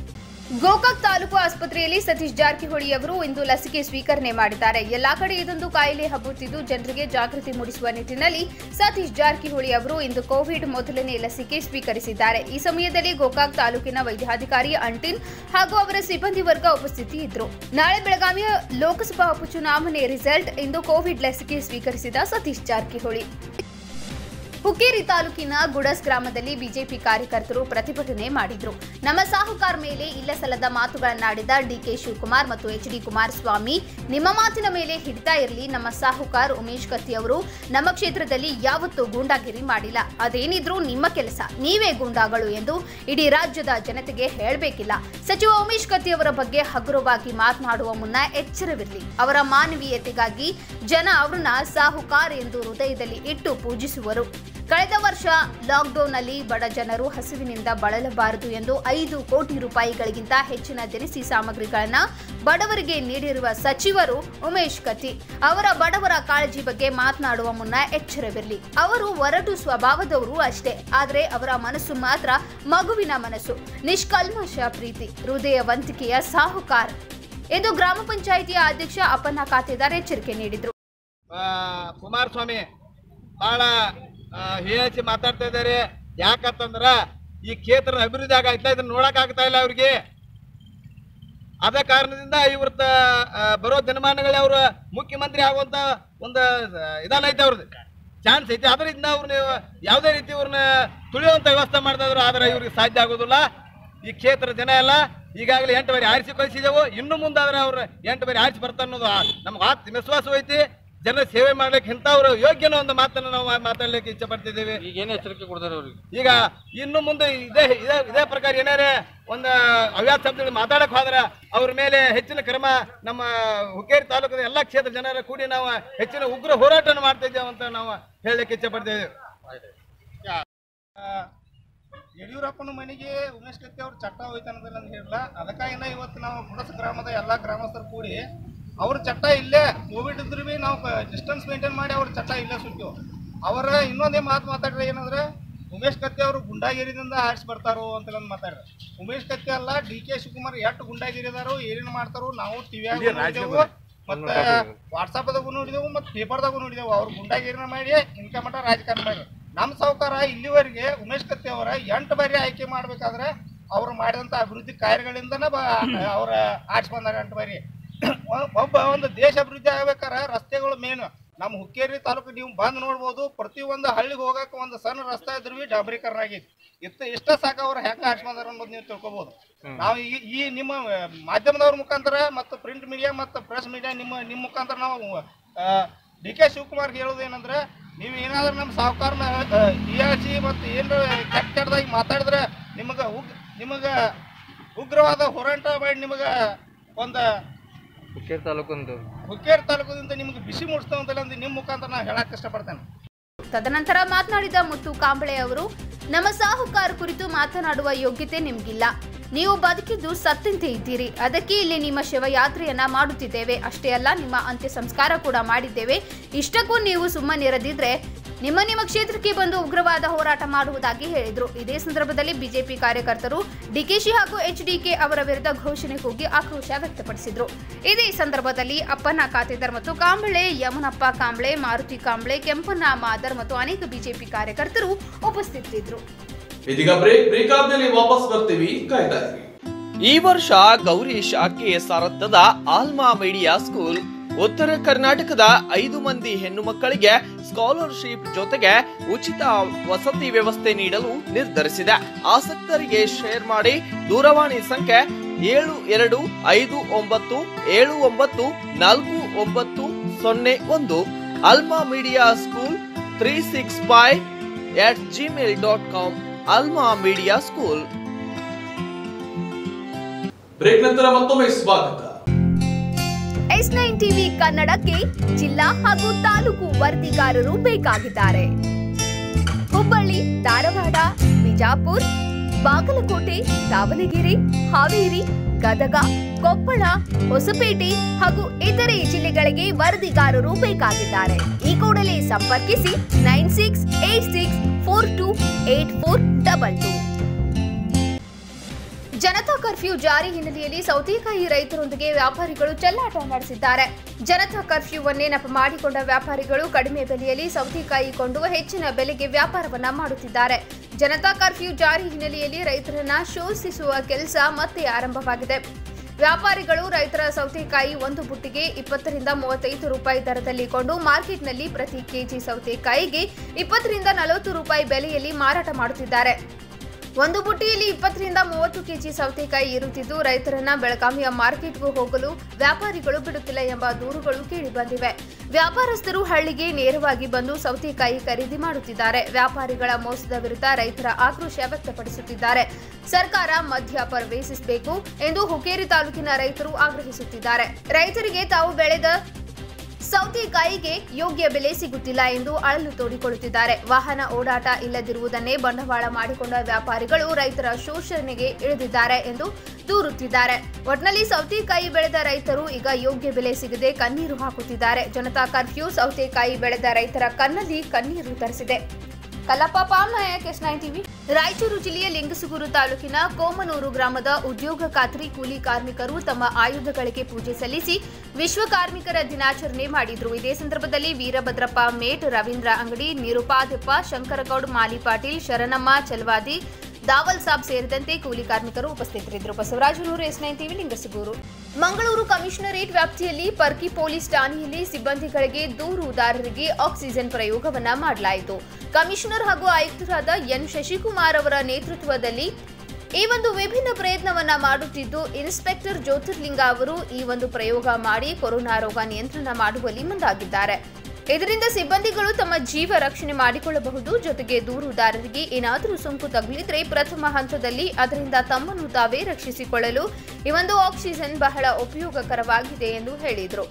ಗೋಕಾಕ್ ತಾಲೂಕು ಆಸ್ಪತ್ರೆಯಲ್ಲಿ ಸತೀಶ್ ಜಾರಕಿಹೊಳಿ ಅವರು ಇಂದು ಲಸಿಕೆ ಸ್ವೀಕರಣೆ ಮಾಡಿದ್ದಾರೆ ಎಲ್ಲಾ ಕಡೆ ಇದೊಂದು ಕಾಯಿಲೆ ಹಬ್ಬುತ್ತಿದ್ದು ಜನರಿಗೆ ಜಾಗೃತಿ ಮೂಡಿಸುವ ನಿಟ್ಟಿನಲ್ಲಿ ಸತೀಶ್ ಜಾರಕಿಹೊಳಿ ಅವರು ಇಂದು ಕೋವಿಡ್ ಮೊದಲನೇ ಲಸಿಕೆ ಸ್ವೀಕರಿಸಿದ್ದಾರೆ ಈ ಸಮಯದಲ್ಲಿ ಗೋಕಾಕ್ ತಾಲೂಕಿನ ವೈದ್ಯಾಧಿಕಾರಿ ಅಂಟಿನ್ ಹಾಗೂ ಅವರ ಸಿಬ್ಬಂದಿ ವರ್ಗ ಉಪಸ್ಥಿತಿ ಇದ್ರು ನಾಳೆ ಬೆಳಗಾವಿಯ ಲೋಕಸಭಾ ಉಪಚುನಾವಣೆ ರಿಸಲ್ಟ್ ಇಂದು ಕೋವಿಡ್ ಲಸಿಕೆ ಸ್ವೀಕರಿಸಿದ ಸತೀಶ್ ಜಾರಕಿಹೊಳಿ ಹುಕ್ಕೇರಿ ತಾಲೂಕಿನ ಗುಡಸ್ ಗ್ರಾಮದಲ್ಲಿ ಬಿಜೆಪಿ ಕಾರ್ಯಕರ್ತರು ಪ್ರತಿಭಟನೆ ಮಾಡಿದ್ರು ನಮ್ಮ ಸಾಹುಕಾರ್ ಮೇಲೆ ಇಲ್ಲಸಲ್ಲದ ಮಾತುಗಳನ್ನಾಡಿದ ಡಿಕೆ ಶಿವಕುಮಾರ್ ಮತ್ತು ಎಚ್ ಡಿ ಕುಮಾರಸ್ವಾಮಿ ನಿಮ್ಮ ಮಾತಿನ ಮೇಲೆ ಹಿಡಿತಾ ಇರಲಿ ನಮ್ಮ ಸಾಹುಕಾರ್ ಉಮೇಶ್ ಕತ್ತಿ ಅವರು ನಮ್ಮ ಕ್ಷೇತ್ರದಲ್ಲಿ ಯಾವತ್ತೂ ಗೂಂಡಾಗಿರಿ ಮಾಡಿಲ್ಲ ಅದೇನಿದ್ರೂ ನಿಮ್ಮ ಕೆಲಸ ನೀವೇ ಗೂಂಡಾಗಳು ಎಂದು ಇಡೀ ರಾಜ್ಯದ ಜನತೆಗೆ ಹೇಳಬೇಕಿಲ್ಲ ಸಚಿವ ಉಮೇಶ್ ಕತ್ತಿ ಅವರ ಬಗ್ಗೆ ಹಗುರವಾಗಿ ಮಾತನಾಡುವ ಮುನ್ನ ಎಚ್ಚರವಿರಲಿ ಅವರ ಮಾನವೀಯತೆಗಾಗಿ ಜನ ಅವರನ್ನ ಸಾಹುಕಾರ್ ಎಂದು ಹೃದಯದಲ್ಲಿ ಇಟ್ಟು ಪೂಜಿಸುವರು ಕಳೆದ ವರ್ಷ ಲಾಕ್ಡೌನ್ನಲ್ಲಿ ಬಡ ಜನರು ಹಸಿವಿನಿಂದ ಬಳಲಬಾರದು ಎಂದು ಐದು ಕೋಟಿ ರೂಪಾಯಿಗಳಿಗಿಂತ ಹೆಚ್ಚಿನ ದಿನಸಿ ಸಾಮಗ್ರಿಗಳನ್ನ ಬಡವರಿಗೆ ನೀಡಿರುವ ಸಚಿವರು ಉಮೇಶ್ ಕತ್ತಿ ಅವರ ಬಡವರ ಕಾಳಜಿ ಬಗ್ಗೆ ಮಾತನಾಡುವ ಮುನ್ನ ಎಚ್ಚರವಿರಲಿ ಅವರು ಒರಟು ಸ್ವಭಾವದವರು ಅಷ್ಟೇ ಆದರೆ ಅವರ ಮನಸ್ಸು ಮಾತ್ರ ಮಗುವಿನ ಮನಸ್ಸು ನಿಷ್ಕಲ್ಮಶ ಪ್ರೀತಿ ಹೃದಯವಂತಿಕೆಯ ಸಾಹುಕಾರ ಎಂದು ಗ್ರಾಮ ಪಂಚಾಯಿತಿಯ ಅಧ್ಯಕ್ಷ ಅಪ್ಪನ್ನ ಖಾತೆದಾರ್ ಎಚ್ಚರಿಕೆ ನೀಡಿದರು ಆ, ಕುಮಾರಸ್ವಾಮಿ ಬಹಳ ಹೀಯಾಚಿ ಮಾತಾಡ್ತಾ ಇದ್ದಾರೆ ಯಾಕಂತಂದ್ರ ಈ ಕ್ಷೇತ್ರದ ಅಭಿವೃದ್ಧಿ ಆಗೈತಾ ಇದನ್ನ ನೋಡಕ್ ಆಗ್ತಾ ಇಲ್ಲ ಅವ್ರಿಗೆ ಅದ ಕಾರಣದಿಂದ ಇವ್ರದ್ದು ಬರೋ ದಿನಮಾನಗಳಲ್ಲಿ ಅವ್ರ ಮುಖ್ಯಮಂತ್ರಿ ಆಗುವಂತ ಒಂದು ಇದನ್ನೈತೆ ಅವ್ರದ್ದು ಚಾನ್ಸ್ ಐತಿ ಅದರಿಂದ ಅವ್ರನ್ನ ಯಾವುದೇ ರೀತಿ ಇವ್ರನ್ನ ತುಳಿಯುವಂತ ವ್ಯವಸ್ಥೆ ಮಾಡ್ತಾ ಇದ್ರು ಆದ್ರೆ ಇವ್ರಿಗೆ ಸಾಧ್ಯ ಆಗೋದಿಲ್ಲ ಈ ಕ್ಷೇತ್ರ ಜನ ಎಲ್ಲ ಈಗಾಗಲೇ ಎಂಟು ಬಾರಿ ಆರಿಸಿ ಕಳಿಸಿದೆವು ಇನ್ನು ಮುಂದಾದ್ರೆ ಅವ್ರು ಎಂಟು ಬಾರಿ ಆರಿಸಿ ಬರ್ತಾರೆ ಅನ್ನೋದು ಆ- ನಮ್ಗೆ ಆತ್ಮ ವಿಶ್ವಾಸ ಐತಿ ಜನ ಸೇವೆ ಮಾಡ್ಲಿಕ್ಕೆ ಇಂಥವ್ರು ಯೋಗ್ಯನ ಒಂದು ಮಾತನ್ನು ನಾವು ಮಾತಾಡ್ಲಿಕ್ಕೆ ಇಚ್ಛೆ ಪಡ್ತಿದ್ದೀವಿ ಈಗ ಏನು ಎಚ್ಚರಿಕೆ ಕೊಡ್ತಾರೆ ಅವ್ರಿಗೆ ಈಗ ಇನ್ನು ಮುಂದೆ ಇದೇ ಇದೇ ಇದೇ ಪ್ರಕಾರ ಏನಾರೇ ಒಂದು ಅವ್ಯಾಸ ಶಬ್ದಗಳು ಮಾತಾಡಕ್ ಹೋದ್ರ ಅವ್ರ ಮೇಲೆ ಹೆಚ್ಚಿನ ಕ್ರಮ ನಮ್ಮ ಹುಕ್ಕೇರಿ ತಾಲೂಕಿನ ಎಲ್ಲ ಕ್ಷೇತ್ರ ಜನರ ಕೂಡಿ ನಾವು ಹೆಚ್ಚಿನ ಉಗ್ರ ಹೋರಾಟನ ಮಾಡ್ತಾ ಇದ್ದೇವೆ ಅಂತ ನಾವು ಹೇಳಲಿಕ್ಕೆ ಇಚ್ಛೆ ಪಡ್ತೇವೆ ಯಡಿಯೂರಪ್ಪನ ಮನೆಗೆ ಉಮೇಶ್ ಕತ್ತಿ ಅವ್ರು ಚಟ್ಟ ಹೋಯ್ತಾನದಲ್ಲ ಅಂತ ಹೇಳಿಲ್ಲ ಅದಕ್ಕಾಗಿನ ಇವತ್ತು ನಾವು ಗುಡಸ ಗ್ರಾಮದ ಎಲ್ಲ ಗ್ರಾಮಸ್ಥರು ಕೂಡಿ ಅವ್ರ ಚಟ್ಟ ಇಲ್ಲೇ ಕೋವಿಡ್ ಇದ್ರು ಬಿ ನಾವು ಡಿಸ್ಟೆನ್ಸ್ ಮೇಂಟೈನ್ ಮಾಡಿ ಅವ್ರ ಚಟ್ಟ ಇಲ್ಲೇ ಸುಟ್ಟಿವು ಅವರ ಇನ್ನೊಂದೇ ಮಾತು ಮಾತಾಡ್ರೆ ಏನಂದ್ರೆ ಉಮೇಶ್ ಕತ್ತಿ ಅವರು ಗುಂಡಾಗಿರಿದಿಂದ ಆರಿಸಿ ಬರ್ತಾರೋ ಅಂತೆಲ್ಲ ಮಾತಾಡ್ರಿ ಉಮೇಶ್ ಕತ್ತಿ ಅಲ್ಲ ಡಿ ಕೆ ಶಿವಕುಮಾರ್ ಎಷ್ಟು ಗುಂಡಾಗಿರಿದಾರೋ ಏನೇನು ಮಾಡ್ತಾರೋ ನಾವು ಟಿವಿಯಾಗ ನೋಡಿದೆವು ಮತ್ತೆ ವಾಟ್ಸಪ್ದಾಗೂ ನೋಡಿದೆವು ಮತ್ತೆ ಪೇಪರ್ದಾಗೂ ನೋಡಿದೆವು ಅವ್ರು ಗುಂಡಾಗಿರಿನ ಮಾಡಿ ಇನ್ಕ ಮಟ್ಟ ರಾಜಕಾರಣ ಮಾಡಿ ನಮ್ಮ ಸಾವುಕಾರ ಇಲ್ಲಿವರೆಗೆ ಉಮೇಶ್ ಕತ್ತಿ ಅವರ ಎಂಟು ಬಾರಿ ಆಯ್ಕೆ ಮಾಡ್ಬೇಕಾದ್ರೆ ಅವ್ರು ಮಾಡಿದಂಥ ಅಭಿವೃದ್ಧಿ ಕಾರ್ಯಗಳಿಂದನೇ ಬ ಅವ್ರ ಆರ್ಟ್ಸ್ ಬಂದಾರ ಎಂಟು ಬಾರಿ ಒ- ಒಬ್ಬ ಒಂದು ದೇಶ ಅಭಿವೃದ್ಧಿ ಆಗ್ಬೇಕಾರೆ ರಸ್ತೆಗಳು ಮೇನ್ ನಮ್ಮ ಹುಕ್ಕೇರಿ ತಾಲೂಕು ನೀವು ಬಂದು ನೋಡ್ಬೋದು ಪ್ರತಿ ಒಂದು ಹಳ್ಳಿಗೆ ಹೋಗಕ್ಕೆ ಒಂದು ಸಣ್ಣ ರಸ್ತೆ ಇದ್ರು ಬಿ ಡಾಂಬರೀಕರಣ ಆಗೈತಿ ಇಷ್ಟ ಇಷ್ಟ ಸಾಕ ಅವ್ರು ಹೆಂಗೆ ಆರ್ಟ್ಸ್ ಬಂದಾರ ಅನ್ನೋದು ನೀವು ತಿಳ್ಕೊಬೋದು ನಾವು ಈ ಈ ನಿಮ್ಮ ಆ, ಮಾಧ್ಯಮದವ್ರ ಮುಖಾಂತರ ಮತ್ತು ಪ್ರಿಂಟ್ ಮೀಡಿಯಾ ಮತ್ತು ಪ್ರೆಸ್ ಮೀಡಿಯಾ ನಿಮ್ಮ ನಿಮ್ಮ ಮುಖಾಂತರ ನಾವು ಡಿ ಕೆ ಶಿವಕುಮಾರ್ಗೆ ಹೇಳೋದು ಏನಂದ್ರೆ ನೀವು ಏನಾದ್ರೂ ನಮ್ಮ ಸಾಹುಕಾರ ಸಿ ಮತ್ತು ಏನಾರ ಕೆಟ್ಟ ಕೆಟ್ಟದಾಗಿ ಮಾತಾಡಿದ್ರೆ ನಿಮಗೆ ಉಗ್ ನಿಮಗೆ ಉಗ್ರವಾದ ಹೋರಾಟ ಮಾಡಿ ನಿಮಗೆ ಒಂದು ಹುಕ್ಕೇರಿ ತಾಲೂಕೊಂದು ಹುಕ್ಕೇರಿ ತಾಲೂಕದಿಂದ ನಿಮ್ಗೆ ಬಿಸಿ ಮೂಡಿಸ್ತಾವಂತಲ್ಲ ಅಂತ ನಿಮ್ಮ ಮುಖಾಂತರ ನಾನು ಹೇಳಕ್ಕೆ ಇಷ್ಟಪಡ್ತೇನೆ ತದನಂತರ ಮಾತನಾಡಿದ ಮುತ್ತು ಕಾಂಬಳೆ ಅವರು ನಮ್ಮ ಸಾಹುಕಾರ ಕುರಿತು ಮಾತನಾಡುವ ಯೋಗ್ಯತೆ ನಿಮ್ಗಿಲ್ಲ ನೀವು ಬದುಕಿದ್ದು ಸತ್ತಂತೆ ಇದ್ದೀರಿ ಅದಕ್ಕೆ ಇಲ್ಲಿ ನಿಮ್ಮ ಶವಯಾತ್ರೆಯನ್ನ ಮಾಡುತ್ತಿದ್ದೇವೆ ಅಷ್ಟೇ ಅಲ್ಲ ನಿಮ್ಮ ಅಂತ್ಯ ಸಂಸ್ಕಾರ ಕೂಡ ಮಾಡಿದ್ದೇವೆ ಇಷ್ಟಕ್ಕೂ ನೀವು ಸುಮ್ಮನಿರದಿದ್ರೆ ನಿಮ್ಮ ನಿಮ್ಮ ಕ್ಷೇತ್ರಕ್ಕೆ ಬಂದು ಉಗ್ರವಾದ ಹೋರಾಟ ಮಾಡುವುದಾಗಿ ಹೇಳಿದರು ಇದೇ ಸಂದರ್ಭದಲ್ಲಿ ಬಿಜೆಪಿ ಕಾರ್ಯಕರ್ತರು ಡಿಕೆಶಿ ಹಾಗೂ ಎಚ್ಡಿಕೆ ಅವರ ವಿರುದ್ಧ ಘೋಷಣೆ ಕೂಗಿ ಆಕ್ರೋಶ ವ್ಯಕ್ತಪಡಿಸಿದರು ಇದೇ ಸಂದರ್ಭದಲ್ಲಿ ಅಪ್ಪಣ್ಣ ಖಾತೆದಾರ್ ಮತ್ತು ಕಾಂಬಳೆ ಯಮನಪ್ಪ ಕಾಂಬಳೆ ಮಾರುತಿ ಕಾಂಬಳೆ ಕೆಂಪಣ್ಣ ಮಾದರ್ ಮತ್ತು ಅನೇಕ ಬಿಜೆಪಿ ಕಾರ್ಯಕರ್ತರು ಉಪಸ್ಥಿತರಿದ್ದರು ಇದೀಗ ಬ್ರೇಕ್ ಬ್ರೇಕ್ ಆದ್ಮೇಲೆ ವಾಪಸ್ ಬರ್ತೀವಿ ಕಾಯ್ತಾ ಇರಿ ಈ ವರ್ಷ ಗೌರೀಶ್ ಕೆಎಸ್ ರಥದ ಆಲ್ಮಾ ಮೀಡಿಯಾ ಸ್ಕೂಲ್ ಉತ್ತರ ಕರ್ನಾಟಕದ ಐದು ಮಂದಿ ಹೆಣ್ಣು ಮಕ್ಕಳಿಗೆ ಸ್ಕಾಲರ್ಶಿಪ್ ಜೊತೆಗೆ ಉಚಿತ ವಸತಿ ವ್ಯವಸ್ಥೆ ನೀಡಲು ನಿರ್ಧರಿಸಿದೆ ಆಸಕ್ತರಿಗೆ ಶೇರ್ ಮಾಡಿ ದೂರವಾಣಿ ಸಂಖ್ಯೆ ಏಳು ಎರಡು ಐದು ಒಂಬತ್ತು ಏಳು ಒಂಬತ್ತು ನಾಲ್ಕು ಒಂಬತ್ತು ಸೊನ್ನೆ ಒಂದು Alma media school three six five at Gmail dot com Alma media school break ನಂತರ ಮತ್ತೊಮ್ಮೆ ಸ್ವಾಗತ ಎಸ್ ನೈನ್ ಟಿವಿ ಕನ್ನಡಕ್ಕೆ ಜಿಲ್ಲಾ ಹಾಗೂ ತಾಲೂಕು ವರದಿಗಾರರು ಬೇಕಾಗಿದ್ದಾರೆ ಹುಬ್ಬಳ್ಳಿ ಧಾರವಾಡ ಬಿಜಾಪುರ್ ಬಾಗಲಕೋಟೆ ದಾವಣಗೆರೆ ಹಾವೇರಿ ಗದಗ ಕೊಪ್ಪಳ ಹೊಸಪೇಟೆ ಹಾಗೂ ಇತರೆ ಜಿಲ್ಲೆಗಳಿಗೆ ವರದಿಗಾರರು ಬೇಕಾಗಿದ್ದಾರೆ ಈ ಕೂಡಲೇ ಸಂಪರ್ಕಿಸಿ nine six eight six four two eight four double two Janata curfew ಜಾರಿ ಹಿನ್ನೆಲೆಯಲ್ಲಿ ಸೌತೆಕಾಯಿ ರೈತರೊಂದಿಗೆ ವ್ಯಾಪಾರಿಗಳು ಚೆಲ್ಲಾಟ ನಡೆಸಿದ್ದಾರೆ ಜನತಾ ಕರ್ಫ್ಯೂವನ್ನೇ ನೆಪ ಮಾಡಿಕೊಂಡ ವ್ಯಾಪಾರಿಗಳು ಕಡಿಮೆ ಬೆಲೆಯಲ್ಲಿ ಸೌತೆಕಾಯಿ ಕೊಂಡು ಹೆಚ್ಚಿನ ಬೆಲೆಗೆ ವ್ಯಾಪಾರವನ್ನ ಮಾಡುತ್ತಿದ್ದಾರೆ ಜನತಾ ಕರ್ಫ್ಯೂ ಜಾರಿ ಹಿನ್ನೆಲೆಯಲ್ಲಿ ರೈತರನ್ನ ಶೋಷಿಸುವ ಕೆಲಸ ಮತ್ತೆ ಆರಂಭವಾಗಿದೆ ವ್ಯಾಪಾರಿಗಳು ರೈತರ ಸೌತೆಕಾಯಿ ಒಂದು ಬುಟ್ಟಿಗೆ ಇಪ್ಪತ್ತರಿಂದ ಮೂವತ್ತೈದು ರೂಪಾಯಿ ದರದಲ್ಲಿ ಕೊಂಡು ಮಾರ್ಕೆಟ್ನಲ್ಲಿ ಪ್ರತಿ ಕೆಜಿ ಸೌತೆಕಾಯಿಗೆ ಇಪ್ಪತ್ತರಿಂದ ನಲವತ್ತು ರೂಪಾಯಿ ಬೆಲೆಯಲ್ಲಿ ಮಾರಾಟ ಮಾಡುತ್ತಿದ್ದಾರೆ ಒಂದು ಬುಟ್ಟಿಯಲ್ಲಿ ಇಪ್ಪತ್ತರಿಂದ ಮೂವತ್ತು ಕೆಜಿ ಸೌತೆಕಾಯಿ ಇರುತ್ತಿದ್ದು ರೈತರನ್ನ ಬೆಳಗಾವಿಯ ಮಾರ್ಕೆಟ್ಗೂ ಹೋಗಲು ವ್ಯಾಪಾರಿಗಳು ಬಿಡುತ್ತಿಲ್ಲ ಎಂಬ ದೂರುಗಳು ಕೇಳಿಬಂದಿವೆ ವ್ಯಾಪಾರಸ್ಥರು ಹಳ್ಳಿಗೆ ನೇರವಾಗಿ ಬಂದು ಸೌತೆಕಾಯಿ ಖರೀದಿ ಮಾಡುತ್ತಿದ್ದಾರೆ ವ್ಯಾಪಾರಿಗಳ ಮೋಸದ ವಿರುದ್ಧ ರೈತರ ಆಕ್ರೋಶ ವ್ಯಕ್ತಪಡಿಸುತ್ತಿದ್ದಾರೆ ಸರ್ಕಾರ ಮಧ್ಯ ಪ್ರವೇಶಿಸಬೇಕು ಎಂದು ಹುಕ್ಕೇರಿ ತಾಲೂಕಿನ ರೈತರು ಆಗ್ರಹಿಸುತ್ತಿದ್ದಾರೆ ರೈತರಿಗೆ ತಾವು ಬೆಳೆದ ಸೌತೆಕಾಯಿಗೆ ಯೋಗ್ಯ ಬೆಲೆ ಸಿಗುತ್ತಿಲ್ಲ ಎಂದು ಅಳಲು ತೋಡಿಕೊಳ್ಳುತ್ತಿದ್ದಾರೆ ವಾಹನ ಓಡಾಟ ಇಲ್ಲದಿರುವುದನ್ನೇ ಬಂಡವಾಳ ಮಾಡಿಕೊಂಡ ವ್ಯಾಪಾರಿಗಳು ರೈತರ ಶೋಷಣೆಗೆ ಇಳಿದಿದ್ದಾರೆ ಎಂದು ದೂರುತ್ತಿದ್ದಾರೆ ಒಟ್ನಲ್ಲಿ ಸೌತೆಕಾಯಿ ಬೆಳೆದ ರೈತರು ಈಗ ಯೋಗ್ಯ ಬೆಲೆ ಸಿಗದೆ ಕಣ್ಣೀರು ಹಾಕುತ್ತಿದ್ದಾರೆ ಜನತಾ ಕರ್ಫ್ಯೂ ಸೌತೆಕಾಯಿ ಬೆಳೆದ ರೈತರ ಕಣ್ಣಲ್ಲಿ ಕಣ್ಣೀರು ತರಿಸಿದೆ Kallappa Palnayak S nine TV Raichur ಜಿಲ್ಲೆಯ ಲಿಂಗಸುಗೂರು ತಾಲೂಕಿನ ಕೋಮನೂರು ಗ್ರಾಮದ ಉದ್ಯೋಗ ಖಾತ್ರಿ ಕೂಲಿ ಕಾರ್ಮಿಕರು ತಮ್ಮ ಆಯುಧಗಳಿಗೆ ಪೂಜೆ ಸಲ್ಲಿಸಿ ವಿಶ್ವ ಕಾರ್ಮಿಕರ ದಿನಾಚರಣೆ ಮಾಡಿದ್ರು ಇದೇ ಸಂದರ್ಭದಲ್ಲಿ ವೀರಭದ್ರಪ್ಪ ಮೇಟ್ ರವೀಂದ್ರ ಅಂಗಡಿ ನಿರುಪಾದಪ್ಪ ಶಂಕರಗೌಡ್ ಮಾಲಿ ಪಾಟೀಲ್ ಶರಣಮ್ಮ ಚಲವಾದಿ ದಾವಲ್ ಸಾಬ್ ಸೇರಿದಂತೆ ಕೂಲಿ ಕಾರ್ಮಿಕರು ಉಪಸ್ಥಿತರಿದ್ದರು Basavarajanur S nine TV Lingasugur Mangaluru commissionerate ವ್ಯಾಪ್ತಿಯಲ್ಲಿ ಪರ್ಕಿ ಪೊಲೀಸ್ ಠಾಣೆಯಲ್ಲಿ ಸಿಬ್ಬಂದಿಗಳಿಗೆ ದೂರುದಾರರಿಗೆ ಆಕ್ಸಿಜನ್ ಪ್ರಯೋಗವನ್ನ ಮಾಡಲಾಯಿತು ಕಮಿಷನರ್ ಹಾಗೂ ಆಯುಕ್ತರಾದ ಎನ್ ಶಶಿಕುಮಾರ್ ಅವರ ನೇತೃತ್ವದಲ್ಲಿ ಈ ಒಂದು ವಿಭಿನ್ನ ಪ್ರಯತ್ನವನ್ನ ಮಾಡುತ್ತಿದ್ದು ಇನ್ಸ್ಪೆಕ್ಟರ್ ಜ್ಯೋತಿರ್ಲಿಂಗ ಅವರು ಈ ಒಂದು ಪ್ರಯೋಗ ಮಾಡಿ ಕೊರೋನಾ ರೋಗ ನಿಯಂತ್ರಣ ಮಾಡುವಲ್ಲಿ ಮುಂದಾಗಿದ್ದಾರೆ ಇದರಿಂದ ಸಿಬ್ಬಂದಿಗಳು ತಮ್ಮ ಜೀವ ರಕ್ಷಣೆ ಮಾಡಿಕೊಳ್ಳಬಹುದು ಜೊತೆಗೆ ದೂರುದಾರರಿಗೆ ಏನಾದರೂ ಸೋಂಕು ತಗುಲಿದ್ರೆ ಪ್ರಥಮ ಹಂತದಲ್ಲಿ ಅದರಿಂದ ತಮ್ಮನ್ನು ತಾವೇ ರಕ್ಷಿಸಿಕೊಳ್ಳಲು ಈ ಒಂದು ಆಕ್ಸಿಜನ್ ಬಹಳ ಉಪಯೋಗಕರವಾಗಿದೆ ಎಂದು ಹೇಳಿದರು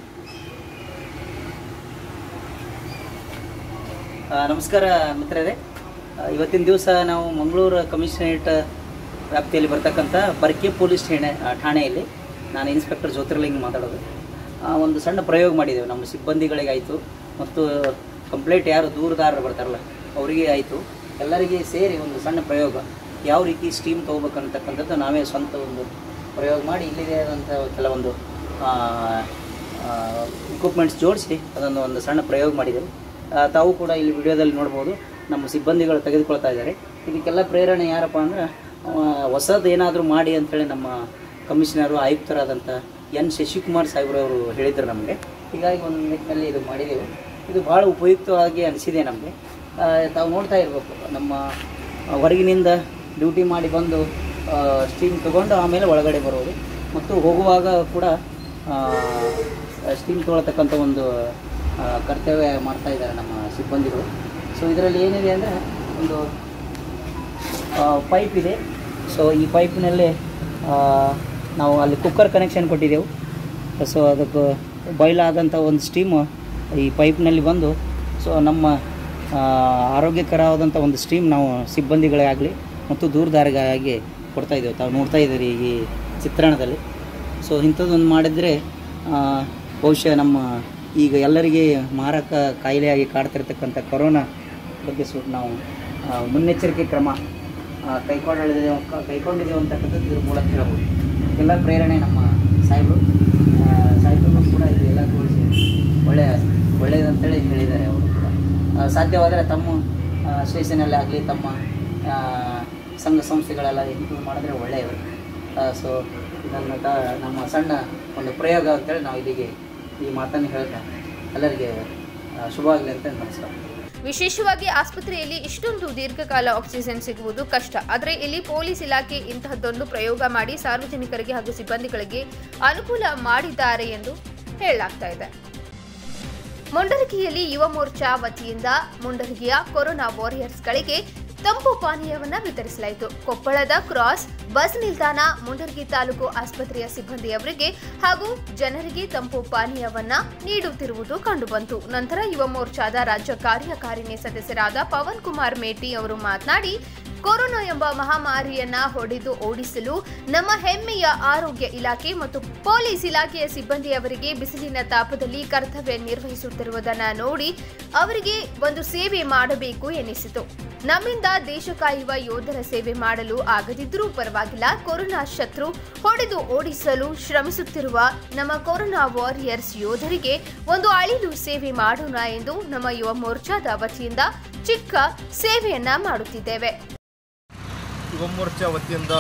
ಆ, ನಮಸ್ಕಾರ ಮಿತ್ರರೇ ಆ, ಇವತ್ತಿನ ದಿವಸ ನಾವು ಮಂಗಳೂರು ಕಮಿಷನರೇಟ್ ವ್ಯಾಪ್ತಿಯಲ್ಲಿ ಬರ್ತಕ್ಕಂಥ ಬರ್ಕೆ ಪೊಲೀಸ್ ಠಾಣೆ ಆ, ಠಾಣೆಯಲ್ಲಿ ನಾನು ಇನ್ಸ್ಪೆಕ್ಟರ್ ಜ್ಯೋತಿರ್ಲಿಂಗ್ ಮಾತಾಡೋದು ಆ, ಒಂದು ಸಣ್ಣ ಪ್ರಯೋಗ ಮಾಡಿದ್ದೇವೆ ನಮ್ಮ ಸಿಬ್ಬಂದಿಗಳಿಗಾಯಿತು ಮತ್ತು ಕಂಪ್ಲೇಂಟ್ ಯಾರು ದೂರದಾರರು ಬರ್ತಾರಲ್ಲ ಅವರಿಗೆ ಆಯಿತು ಎಲ್ಲರಿಗೆ ಸೇರಿ ಒಂದು ಸಣ್ಣ ಪ್ರಯೋಗ ಯಾವ ರೀತಿ ಸ್ಟೀಮ್ ತೊಗೋಬೇಕಂತಕ್ಕಂಥದ್ದು ನಾವೇ ಸ್ವಂತ ಒಂದು ಪ್ರಯೋಗ ಮಾಡಿ ಇಲ್ಲಿದೆ ಆದಂಥ ಕೆಲವೊಂದು ಇಕ್ವಿಪ್ಮೆಂಟ್ಸ್ ಜೋಡಿಸಿ ಅದನ್ನು ಒಂದು ಸಣ್ಣ ಪ್ರಯೋಗ ಮಾಡಿದೆವು ಆ, ತಾವು ಕೂಡ ಇಲ್ಲಿ ವಿಡಿಯೋದಲ್ಲಿ ನೋಡ್ಬೋದು ನಮ್ಮ ಸಿಬ್ಬಂದಿಗಳು ತೆಗೆದುಕೊಳ್ತಾ ಇದ್ದಾರೆ ಇದಕ್ಕೆಲ್ಲ ಪ್ರೇರಣೆ ಯಾರಪ್ಪ ಅಂದ್ರೆ ಹೊಸದು ಏನಾದರೂ ಮಾಡಿ ಅಂತೇಳಿ ನಮ್ಮ ಕಮಿಷನರು ಆಯುಕ್ತರಾದಂಥ ಎನ್ ಶಶಿಕುಮಾರ್ ಸಾಹೇಬ್ರವರು ಹೇಳಿದ್ರು ನಮಗೆ ಹೀಗಾಗಿ ಒಂದು ನಿಟ್ಟಿನಲ್ಲಿ ಇದು ಮಾಡಿದೆವು ಇದು ಭಾಳ ಉಪಯುಕ್ತವಾಗಿ ಅನಿಸಿದೆ ನಮಗೆ ತಾವು ನೋಡ್ತಾ ಇರಬೇಕು ನಮ್ಮ ಆ, ಹೊರಗಿನಿಂದ ಡ್ಯೂಟಿ ಮಾಡಿ ಬಂದು ಸ್ಟೀಮ್ ತಗೊಂಡು ಆಮೇಲೆ ಒಳಗಡೆ ಬರೋದು ಮತ್ತು ಹೋಗುವಾಗ ಕೂಡ ಸ್ಟೀಮ್ ತೊಗೊಳ್ತಕ್ಕಂಥ ಒಂದು ಆ, ಕರ್ತವ್ಯ ಮಾಡ್ತಾ ಇದ್ದಾರೆ ನಮ್ಮ ಸಿಬ್ಬಂದಿಗಳು ಸೊ ಇದರಲ್ಲಿ ಏನಿದೆ ಅಂದರೆ ಒಂದು ಪೈಪ್ ಇದೆ ಸೊ ಈ ಪೈಪಿನಲ್ಲಿ ನಾವು ಅಲ್ಲಿ ಕುಕ್ಕರ್ ಕನೆಕ್ಷನ್ ಕೊಟ್ಟಿದ್ದೆವು ಸೊ ಅದಕ್ಕೆ ಬಾಯ್ಲ್ ಆದಂಥ ಒಂದು ಸ್ಟೀಮು ಈ ಪೈಪ್ನಲ್ಲಿ ಬಂದು ಸೊ ನಮ್ಮ ಆ, ಆರೋಗ್ಯಕರವಾದಂಥ ಒಂದು ಸ್ಟೀಮ್ ನಾವು ಸಿಬ್ಬಂದಿಗಳಿಗಾಗಲಿ ಮತ್ತು ದೂರದಾರಿಗಾಗಿ ಕೊಡ್ತಾ ಇದ್ದೇವೆ ತಾವು ನೋಡ್ತಾ ಇದ್ದೀರಿ ಈ ಚಿತ್ರಣದಲ್ಲಿ ಸೊ ಇಂಥದ್ದೊಂದು ಮಾಡಿದರೆ ಆ, ಬಹುಶಃ ನಮ್ಮ ಈಗ ಎಲ್ಲರಿಗೆ ಮಾರಕ ಕಾಯಿಲೆಯಾಗಿ ಕಾಡ್ತಿರ್ತಕ್ಕಂಥ ಕೊರೋನಾ ಬಗ್ಗೆ ಸು ನಾವು ಆ, ಮುನ್ನೆಚ್ಚರಿಕೆ ಕ್ರಮ ಆ, ಕೈಗೊಂಡಿದ್ದೇವೆ ಕೈಗೊಂಡಿದ್ದೇವೆ ಅಂತಕ್ಕಂಥದ್ದು ಇದ್ರ ಮೂಲಕ ಹೇಳ್ಬೋದು ಎಲ್ಲ ಪ್ರೇರಣೆ ನಮ್ಮ ಸಾಹೇಬರು ಆ, ಸಾಹೇಬರು ಕೂಡ ಇದು ಎಲ್ಲ ತೋರಿಸಿ ಒಳ್ಳೆಯ ಒಳ್ಳೆಯದಂತೇಳಿ ಹೇಳಿದ್ದಾರೆ ಅವರು ಕೂಡ ಆ, ಸಾಧ್ಯವಾದರೆ ತಮ್ಮ ಆ, ಸ್ಟೇಷನಲ್ಲಿ ಆಗಲಿ ತಮ್ಮ ಆ, ಸಂಘ ಸಂಸ್ಥೆಗಳೆಲ್ಲ ಇಂಪ್ರೂವ್ ಮಾಡಿದ್ರೆ ಒಳ್ಳೆಯದು ಸೊ ಇದನ್ನು ತ ನಮ್ಮ ಸಣ್ಣ ಒಂದು ಪ್ರಯೋಗ ಅಂತೇಳಿ ನಾವು ಇಲ್ಲಿಗೆ ಈ ಮಾತನ್ನು ಹೇಳ್ತಾ ಎಲ್ಲರಿಗೆ ಆ, ಶುಭವಾಗಲಿ ಅಂತ ನಮಸ್ಕಾರ ವಿಶೇಷವಾಗಿ ಆಸ್ಪತ್ರೆಯಲ್ಲಿ ಇಷ್ಟೊಂದು ದೀರ್ಘಕಾಲ ಆಕ್ಸಿಜನ್ ಸಿಗುವುದು ಕಷ್ಟ ಆದರೆ ಇಲ್ಲಿ ಪೊಲೀಸ್ ಇಲಾಖೆ ಇಂತಹದ್ದೊಂದು ಪ್ರಯೋಗ ಮಾಡಿ ಸಾರ್ವಜನಿಕರಿಗೆ ಹಾಗೂ ಸಿಬ್ಬಂದಿಗಳಿಗೆ ಅನುಕೂಲ ಮಾಡಿದ್ದಾರೆ ಎಂದು ಹೇಳಲಾಗ್ತಾ ಇದೆ ಮುಂಡರಗಿಯಲ್ಲಿ ಯುವ ಮೋರ್ಚಾ ವತಿಯಿಂದ ಮುಂಡರಗಿಯ ಕೊರೋನಾ ವಾರಿಯರ್ಸ್ಗಳಿಗೆ ತಂಪು ಪಾನೀಯವನ್ನ ವಿತರಿಸಲಾಯಿತು ಕೊಪ್ಪಳದ ಕ್ರಾಸ್ ಬಸ್ ನಿಲ್ದಾಣ ಮುಂಡರಗಿ ತಾಲೂಕು ಆಸ್ಪತ್ರೆಯ ಸಿಬ್ಬಂದಿಯವರಿಗೆ ಹಾಗೂ ಜನರಿಗೆ ತಂಪು ಪಾನೀಯವನ್ನ ನೀಡುತ್ತಿರುವುದು ಕಂಡುಬಂತು ನಂತರ ಯುವ ಮೋರ್ಚಾದ ರಾಜ್ಯ ಕಾರ್ಯಕಾರಿಣಿ ಸದಸ್ಯರಾದ ಪವನ್ ಕುಮಾರ್ ಮೇಟಿ ಅವರು ಮಾತನಾಡಿ ಕೊರೋನಾ ಎಂಬ ಮಹಾಮಾರಿಯನ್ನ ಹೊಡೆದು ಓಡಿಸಲು ನಮ್ಮ ಹೆಮ್ಮೆಯ ಆರೋಗ್ಯ ಇಲಾಖೆ ಮತ್ತು ಪೊಲೀಸ್ ಇಲಾಖೆಯ ಸಿಬ್ಬಂದಿಯವರಿಗೆ ಬಿಸಿಲಿನ ತಾಪದಲ್ಲಿ ಕರ್ತವ್ಯ ನಿರ್ವಹಿಸುತ್ತಿರುವುದನ್ನ ನೋಡಿ ಅವರಿಗೆ ಒಂದು ಸೇವೆ ಮಾಡಬೇಕು ಎನಿಸಿತು ನಮ್ಮಿಂದ ದೇಶ ಕಾಯುವ ಯೋಧರ ಸೇವೆ ಮಾಡಲು ಆಗದಿದ್ದರೂ ಪರವಾಗಿಲ್ಲ ಕೊರೋನಾ ಶತ್ರು ಹೊಡೆದು ಓಡಿಸಲು ಶ್ರಮಿಸುತ್ತಿರುವ ನಮ್ಮ ಕೊರೋನಾ ವಾರಿಯರ್ಸ್ ಯೋಧರಿಗೆ ಒಂದು ಅಳಿಲು ಸೇವೆ ಮಾಡೋಣ ಎಂದು ನಮ್ಮ ಯುವ ಮೋರ್ಚಾದ ವತಿಯಿಂದ ಚಿಕ್ಕ ಸೇವೆಯನ್ನ ಮಾಡುತ್ತಿದ್ದೇವೆ ಯುವ ಮೋರ್ಚಾ ವತಿಯಿಂದ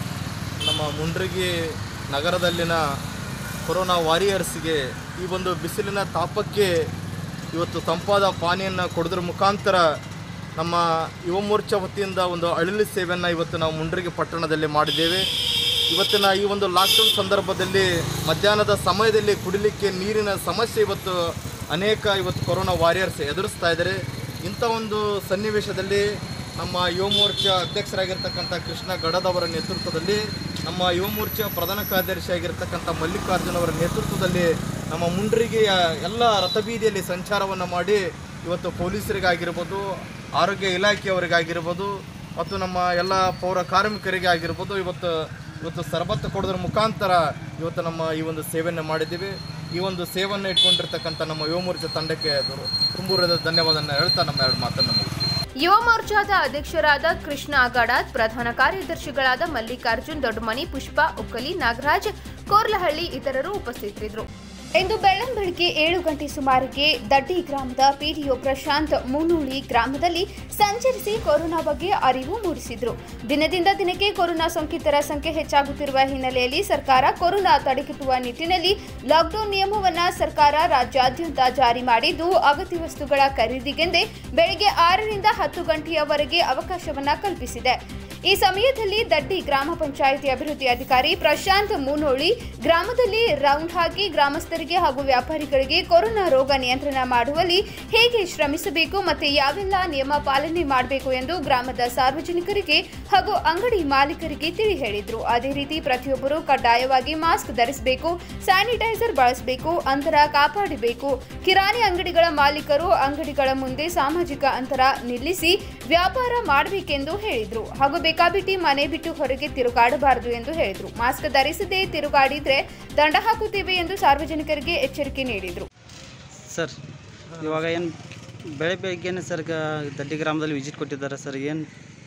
ನಮ್ಮ ಮುಂಡ್ರಿಗಿ ನಗರದಲ್ಲಿನ ಕೊರೋನಾ ವಾರಿಯರ್ಸ್ಗೆ ಈ ಒಂದು ಬಿಸಿಲಿನ ತಾಪಕ್ಕೆ ಇವತ್ತು ತಂಪಾದ ಪಾನಿಯನ್ನು ಕೊಡೋದ್ರ ಮುಖಾಂತರ ನಮ್ಮ ಯುವ ಮೋರ್ಚಾ ವತಿಯಿಂದ ಒಂದು ಅಳಿಲು ಸೇವೆಯನ್ನು ಇವತ್ತು ನಾವು ಮುಂಡ್ರಿಗಿ ಪಟ್ಟಣದಲ್ಲಿ ಮಾಡಿದ್ದೇವೆ ಇವತ್ತಿನ ಈ ಒಂದು ಲಾಕ್ಡೌನ್ ಸಂದರ್ಭದಲ್ಲಿ ಮಧ್ಯಾಹ್ನದ ಸಮಯದಲ್ಲಿ ಕುಡಿಲಿಕ್ಕೆ ನೀರಿನ ಸಮಸ್ಯೆ ಇವತ್ತು ಅನೇಕ ಇವತ್ತು ಕೊರೋನಾ ವಾರಿಯರ್ಸ್ ಎದುರಿಸ್ತಾ ಇದ್ದಾರೆ ಇಂಥ ಒಂದು ಸನ್ನಿವೇಶದಲ್ಲಿ ನಮ್ಮ ಯುವ ಮೋರ್ಚಾ ಅಧ್ಯಕ್ಷರಾಗಿರ್ತಕ್ಕಂಥ ಕೃಷ್ಣ ಗಡದವರ ನೇತೃತ್ವದಲ್ಲಿ ನಮ್ಮ ಯುವ ಮೋರ್ಚಾ ಪ್ರಧಾನ ಕಾರ್ಯದರ್ಶಿ ಆಗಿರ್ತಕ್ಕಂಥ ಮಲ್ಲಿಕಾರ್ಜುನ್ ಅವರ ನೇತೃತ್ವದಲ್ಲಿ ನಮ್ಮ ಮುಂಡ್ರಿಗೆಯ ಎಲ್ಲ ರಥಬೀದಿಯಲ್ಲಿ ಸಂಚಾರವನ್ನು ಮಾಡಿ ಇವತ್ತು ಪೊಲೀಸರಿಗಾಗಿರ್ಬೋದು ಆರೋಗ್ಯ ಇಲಾಖೆಯವರಿಗಾಗಿರ್ಬೋದು ಮತ್ತು ನಮ್ಮ ಎಲ್ಲ ಪೌರ ಕಾರ್ಮಿಕರಿಗೆ ಆಗಿರ್ಬೋದು ಇವತ್ತು ಇವತ್ತು ಸರ್ಬತ್ತು ಕೊಡೋದ್ರ ಮುಖಾಂತರ ಇವತ್ತು ನಮ್ಮ ಈ ಒಂದು ಸೇವೆಯನ್ನು ಮಾಡಿದ್ದೀವಿ ಈ ಒಂದು ಸೇವೆಯನ್ನು ಇಟ್ಕೊಂಡಿರ್ತಕ್ಕಂಥ ನಮ್ಮ ಯುವ ಮೋರ್ಚಾ ತಂಡಕ್ಕೆ ಅದು ತುಂಬ ಧನ್ಯವಾದನ ಹೇಳ್ತಾ ನಮ್ಮ ಎರಡು ಮಾತನ್ನು ಮುಗಿಸ್ತೀವಿ ಯುವ ಮೋರ್ಚಾದ ಅಧ್ಯಕ್ಷರಾದ ಕೃಷ್ಣ ಅಗಾಡಾತ್ ಪ್ರಧಾನ ಕಾರ್ಯದರ್ಶಿಗಳಾದ ಮಲ್ಲಿಕಾರ್ಜುನ್ ದೊಡ್ಡಮನಿ ಪುಷ್ಪ ಉಕ್ಕಲಿ ನಾಗರಾಜ್ ಕೋರ್ಲಹಳ್ಳಿ ಇತರರು ಉಪಸ್ಥಿತರಿದ್ದರು ಇಂದು ಬೆಳ್ಳಂಬೆಳಗ್ಗೆ ಏಳು ಗಂಟೆ ಸುಮಾರಿಗೆ ದಡ್ಡಿ ಗ್ರಾಮದ ಪಿಡಿಒ ಪ್ರಶಾಂತ್ ಮುನ್ನೂಳಿ ಗ್ರಾಮದಲ್ಲಿ ಸಂಚರಿಸಿ ಕೊರೋನಾ ಬಗ್ಗೆ ಅರಿವು ಮೂಡಿಸಿದ್ರು ದಿನದಿಂದ ದಿನಕ್ಕೆ ಕೊರೋನಾ ಸೋಂಕಿತರ ಸಂಖ್ಯೆ ಹೆಚ್ಚಾಗುತ್ತಿರುವ ಹಿನ್ನೆಲೆಯಲ್ಲಿ ಸರ್ಕಾರ ಕೊರೋನಾ ತಡೆಗಟ್ಟುವ ನಿಟ್ಟಿನಲ್ಲಿ ಲಾಕ್ಡೌನ್ ನಿಯಮವನ್ನ ಸರ್ಕಾರ ರಾಜ್ಯಾದ್ಯಂತ ಜಾರಿ ಮಾಡಿದ್ದು ಅಗತ್ಯ ವಸ್ತುಗಳ ಖರೀದಿಗೆಂದೇ ಬೆಳಗ್ಗೆ ಆರರಿಂದ ಹತ್ತು ಗಂಟೆಯವರೆಗೆ ಅವಕಾಶವನ್ನ ಕಲ್ಪಿಸಿದೆ ಈ ಸಮಯದಲ್ಲಿ ದಡ್ಡಿ ಗ್ರಾಮ ಪಂಚಾಯಿತಿ ಅಭಿವೃದ್ಧಿ ಅಧಿಕಾರಿ ಪ್ರಶಾಂತ್ ಮುನೋಳಿ ಗ್ರಾಮದಲ್ಲಿ ರೌಂಡ್ ಹಾಕಿ ಗ್ರಾಮಸ್ಥರಿಗೆ ಹಾಗೂ ವ್ಯಾಪಾರಿಗಳಿಗೆ ಕೊರೋನಾ ರೋಗ ನಿಯಂತ್ರಣ ಮಾಡುವಲ್ಲಿ ಹೇಗೆ ಶ್ರಮಿಸಬೇಕು ಮತ್ತೆ ಯಾವೆಲ್ಲ ನಿಯಮ ಪಾಲನೆ ಮಾಡಬೇಕು ಎಂದು ಗ್ರಾಮದ ಸಾರ್ವಜನಿಕರಿಗೆ ಹಾಗೂ ಅಂಗಡಿ ಮಾಲೀಕರಿಗೆ ತಿಳಿ ಹೇಳಿದ್ರು ಅದೇ ರೀತಿ ಪ್ರತಿಯೊಬ್ಬರು ಕಡ್ಡಾಯವಾಗಿ ಮಾಸ್ಕ್ ಧರಿಸಬೇಕು ಸ್ಯಾನಿಟೈಸರ್ ಬಳಸಬೇಕು ಅಂತರ ಕಾಪಾಡಬೇಕು ಕಿರಾಣಿ ಅಂಗಡಿಗಳ ಮಾಲೀಕರು ಅಂಗಡಿಗಳ ಮುಂದೆ ಸಾಮಾಜಿಕ ಅಂತರ ನಿಲ್ಲಿಸಿ ವ್ಯಾಪಾರ ಮಾಡಬೇಕೆಂದು ಹೇಳಿದ್ರು ಹಾಗೂ ಬೇಕಾಬಿಟ್ಟಿ ಮನೆ ಬಿಟ್ಟು ಹೊರಗೆ ತಿರುಗಾಡಬಾರದು ಎಂದು ಹೇಳಿದ್ರು ಮಾಸ್ಕ್ ಧರಿಸದೆ ತಿರುಗಾಡಿದ್ರೆ ದಂಡ ಹಾಕುತ್ತೇವೆ ಎಂದು ಸಾರ್ವಜನಿಕರಿಗೆ ಎಚ್ಚರಿಕೆ ನೀಡಿದ್ರು ಸರ್ ಇವಾಗ ಏನು ಬೆಳೆ ಬೆಳಗ್ಗೆನೆ ಸರ್ ಗ- ದಡ್ಡಿ ಗ್ರಾಮದಲ್ಲಿ ವಿಸಿಟ್ ಕೊಟ್ಟಿದ್ದಾರೆ ಸರ್ ಏನು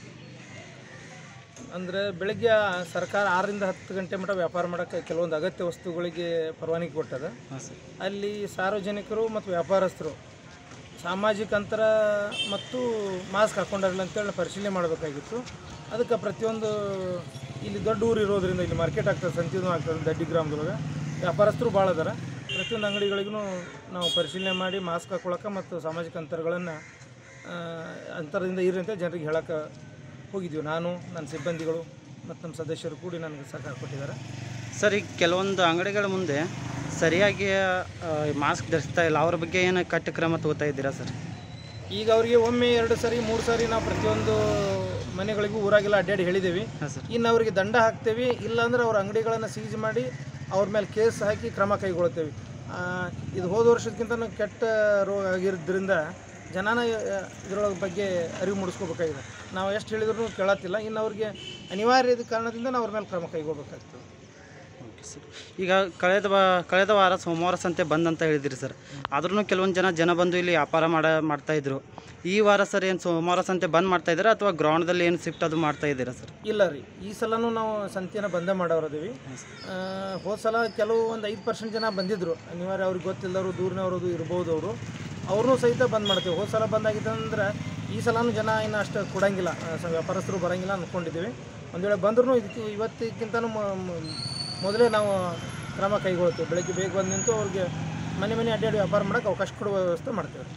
ಅಂದರೆ ಬೆಳಗ್ಗೆ ಸರ್ಕಾರ ಆರರಿಂದ ಹತ್ತು ಗಂಟೆ ಮಟ್ಟ ವ್ಯಾಪಾರ ಮಾಡೋಕ್ಕೆ ಕೆಲವೊಂದು ಅಗತ್ಯ ವಸ್ತುಗಳಿಗೆ ಪರವಾನಗಿ ಕೊಟ್ಟದ ಹಾಂ ಸರ್ ಅಲ್ಲಿ ಸಾರ್ವಜನಿಕರು ಮತ್ತು ವ್ಯಾಪಾರಸ್ಥರು ಸಾಮಾಜಿಕ ಅಂತರ ಮತ್ತು ಮಾಸ್ಕ್ ಹಾಕ್ಕೊಂಡಿರಲ್ಲ ಅಂತೇಳಿ ಪರಿಶೀಲನೆ ಮಾಡಬೇಕಾಗಿತ್ತು ಅದಕ್ಕೆ ಪ್ರತಿಯೊಂದು ಇಲ್ಲಿ ದೊಡ್ಡ ಊರು ಇರೋದ್ರಿಂದ ಇಲ್ಲಿ ಮಾರ್ಕೆಟ್ ಆಗ್ತದೆ ಸಂತಿನೂ ಆಗ್ತದೆ ದಡ್ಡಿ ಗ್ರಾಮದೊಳಗೆ ವ್ಯಾಪಾರಸ್ಥರು ಭಾಳ ಅದಾರ ಪ್ರತಿಯೊಂದು ಅಂಗಡಿಗಳಿಗೂ ನಾವು ಪರಿಶೀಲನೆ ಮಾಡಿ ಮಾಸ್ಕ್ ಹಾಕ್ಕೊಳಕ್ಕೆ ಮತ್ತು ಸಾಮಾಜಿಕ ಅಂತರಗಳನ್ನು ಅಂತರದಿಂದ ಇರಿ ಅಂತ ಜನರಿಗೆ ಹೇಳಕ್ಕೆ ಹೋಗಿದ್ವಿ ನಾನು ನನ್ನ ಸಿಬ್ಬಂದಿಗಳು ಮತ್ತು ನಮ್ಮ ಸದಸ್ಯರು ಕೂಡಿ ನನಗೆ ಸಹಕಾರ ಕೊಟ್ಟಿದ್ದಾರೆ ಸರ್ ಈಗ ಕೆಲವೊಂದು ಅಂಗಡಿಗಳ ಮುಂದೆ ಸರಿಯಾಗಿ ಮಾಸ್ಕ್ ಧರಿಸ್ತಾ ಇಲ್ಲ ಅವ್ರ ಬಗ್ಗೆ ಏನು ಕಟ್ಟು ಕ್ರಮ ತಗೋತಾ ಇದ್ದೀರಾ ಸರ್ ಈಗ ಅವರಿಗೆ ಒಮ್ಮೆ ಎರಡು ಸರಿ ಮೂರು ಸಾರಿ ನಾವು ಪ್ರತಿಯೊಂದು ಮನೆಗಳಿಗೂ ಊರಾಗೆಲ್ಲ ಅಡ್ಡಾಡಿ ಹೇಳಿದ್ದೇವೆ ಹಾಂ ಸರ್ ಇನ್ನು ಅವರಿಗೆ ದಂಡ ಹಾಕ್ತೇವೆ ಇಲ್ಲಾಂದ್ರೆ ಅವ್ರ ಅಂಗಡಿಗಳನ್ನು ಸೀಜ್ ಮಾಡಿ ಅವ್ರ ಮೇಲೆ ಕೇಸ್ ಹಾಕಿ ಕ್ರಮ ಕೈಗೊಳ್ತೇವೆ ಆ, ಇದು ಹೋದ ವರ್ಷಕ್ಕಿಂತ ಕೆಟ್ಟ ರೋಗ ಆಗಿರೋದ್ರಿಂದ ಜನನ ಇದರೊಳಗೆ ಬಗ್ಗೆ ಅರಿವು ಮೂಡಿಸ್ಕೋಬೇಕಾಗಿದೆ ನಾವು ಎಷ್ಟು ಹೇಳಿದ್ರು ಕೇಳತ್ತಿಲ್ಲ ಇನ್ನು ಅವ್ರಿಗೆ ಅನಿವಾರ್ಯದ ಕಾರಣದಿಂದ ನಾವು ಅವ್ರ ಮೇಲೆ ಕ್ರಮ ಕೈಗೊಳ್ಬೇಕಾಗ್ತದೆ ಓಕೆ ಸರ್ ಈಗ ಕಳೆದ ವಾ ಕಳೆದ ವಾರ ಸೋಮವಾರ ಸಂತೆ ಬಂದ್ ಅಂತ ಹೇಳಿದಿರಿ ಸರ್ ಆದ್ರೂ ಕೆಲವೊಂದು ಜನ ಜನ ಬಂದು ಇಲ್ಲಿ ವ್ಯಾಪಾರ ಮಾಡ ಮಾಡ್ತಾಯಿದ್ರು ಈ ವಾರ ಸರ್ ಏನು ಸೋಮವಾರ ಸಂತೆ ಬಂದ್ ಮಾಡ್ತಾ ಇದ್ದೀರಾ ಅಥವಾ ಗ್ರೌಂಡ್ದಲ್ಲಿ ಏನು ಶಿಫ್ಟ್ ಅದು ಮಾಡ್ತಾ ಇದ್ದೀರಾ ಸರ್ ಇಲ್ಲ ರೀ ಈ ಸಲನೂ ನಾವು ಸಂತೆನ ಬಂದೇ ಮಾಡೋರದೀವಿ ಹೋದ ಸಲ ಕೆಲವು ಒಂದು ಐದು ಪರ್ಸೆಂಟ್ ಜನ ಬಂದಿದ್ದರು ಅನಿವಾರ್ಯ ಅವ್ರಿಗೆ ಗೊತ್ತಿಲ್ಲದವರು ದೂರಿನವ್ರದ್ದು ಇರ್ಬೋದು ಅವರು ಅವ್ರನ್ನೂ ಸಹಿತ ಬಂದ್ ಮಾಡ್ತೀವಿ ಹೋದ ಸಲ ಬಂದಾಗಿತ್ತು ಅಂದ್ರೆ ಈ ಸಲನೂ ಜನ ಇನ್ನು ಅಷ್ಟು ಕೊಡಂಗಿಲ್ಲ ಆ, ಸ- ವ್ಯಾಪಾರಸ್ಥರು ಬರೋಂಗಿಲ್ಲ ಅಂದ್ಕೊಂಡಿದ್ದೀವಿ ಒಂದು ವೇಳೆ ಬಂದ್ರೂ ಇದಕ್ಕೆ ಇವತ್ತಿಗಿಂತನೂ ಮೊದಲೇ ನಾವು ಕ್ರಮ ಕೈಗೊಳ್ತೀವಿ ಬೆಳಗ್ಗೆ ಬೇಗ ಬಂದು ನಿಂತು ಅವ್ರಿಗೆ ಮನೆ ಮನೆ ಅಡ್ಡಾಡಿ ವ್ಯಾಪಾರ ಮಾಡೋಕ್ಕೆ ಅವಕಾಶ ಕೊಡುವ ವ್ಯವಸ್ಥೆ ಮಾಡ್ತೀವಿ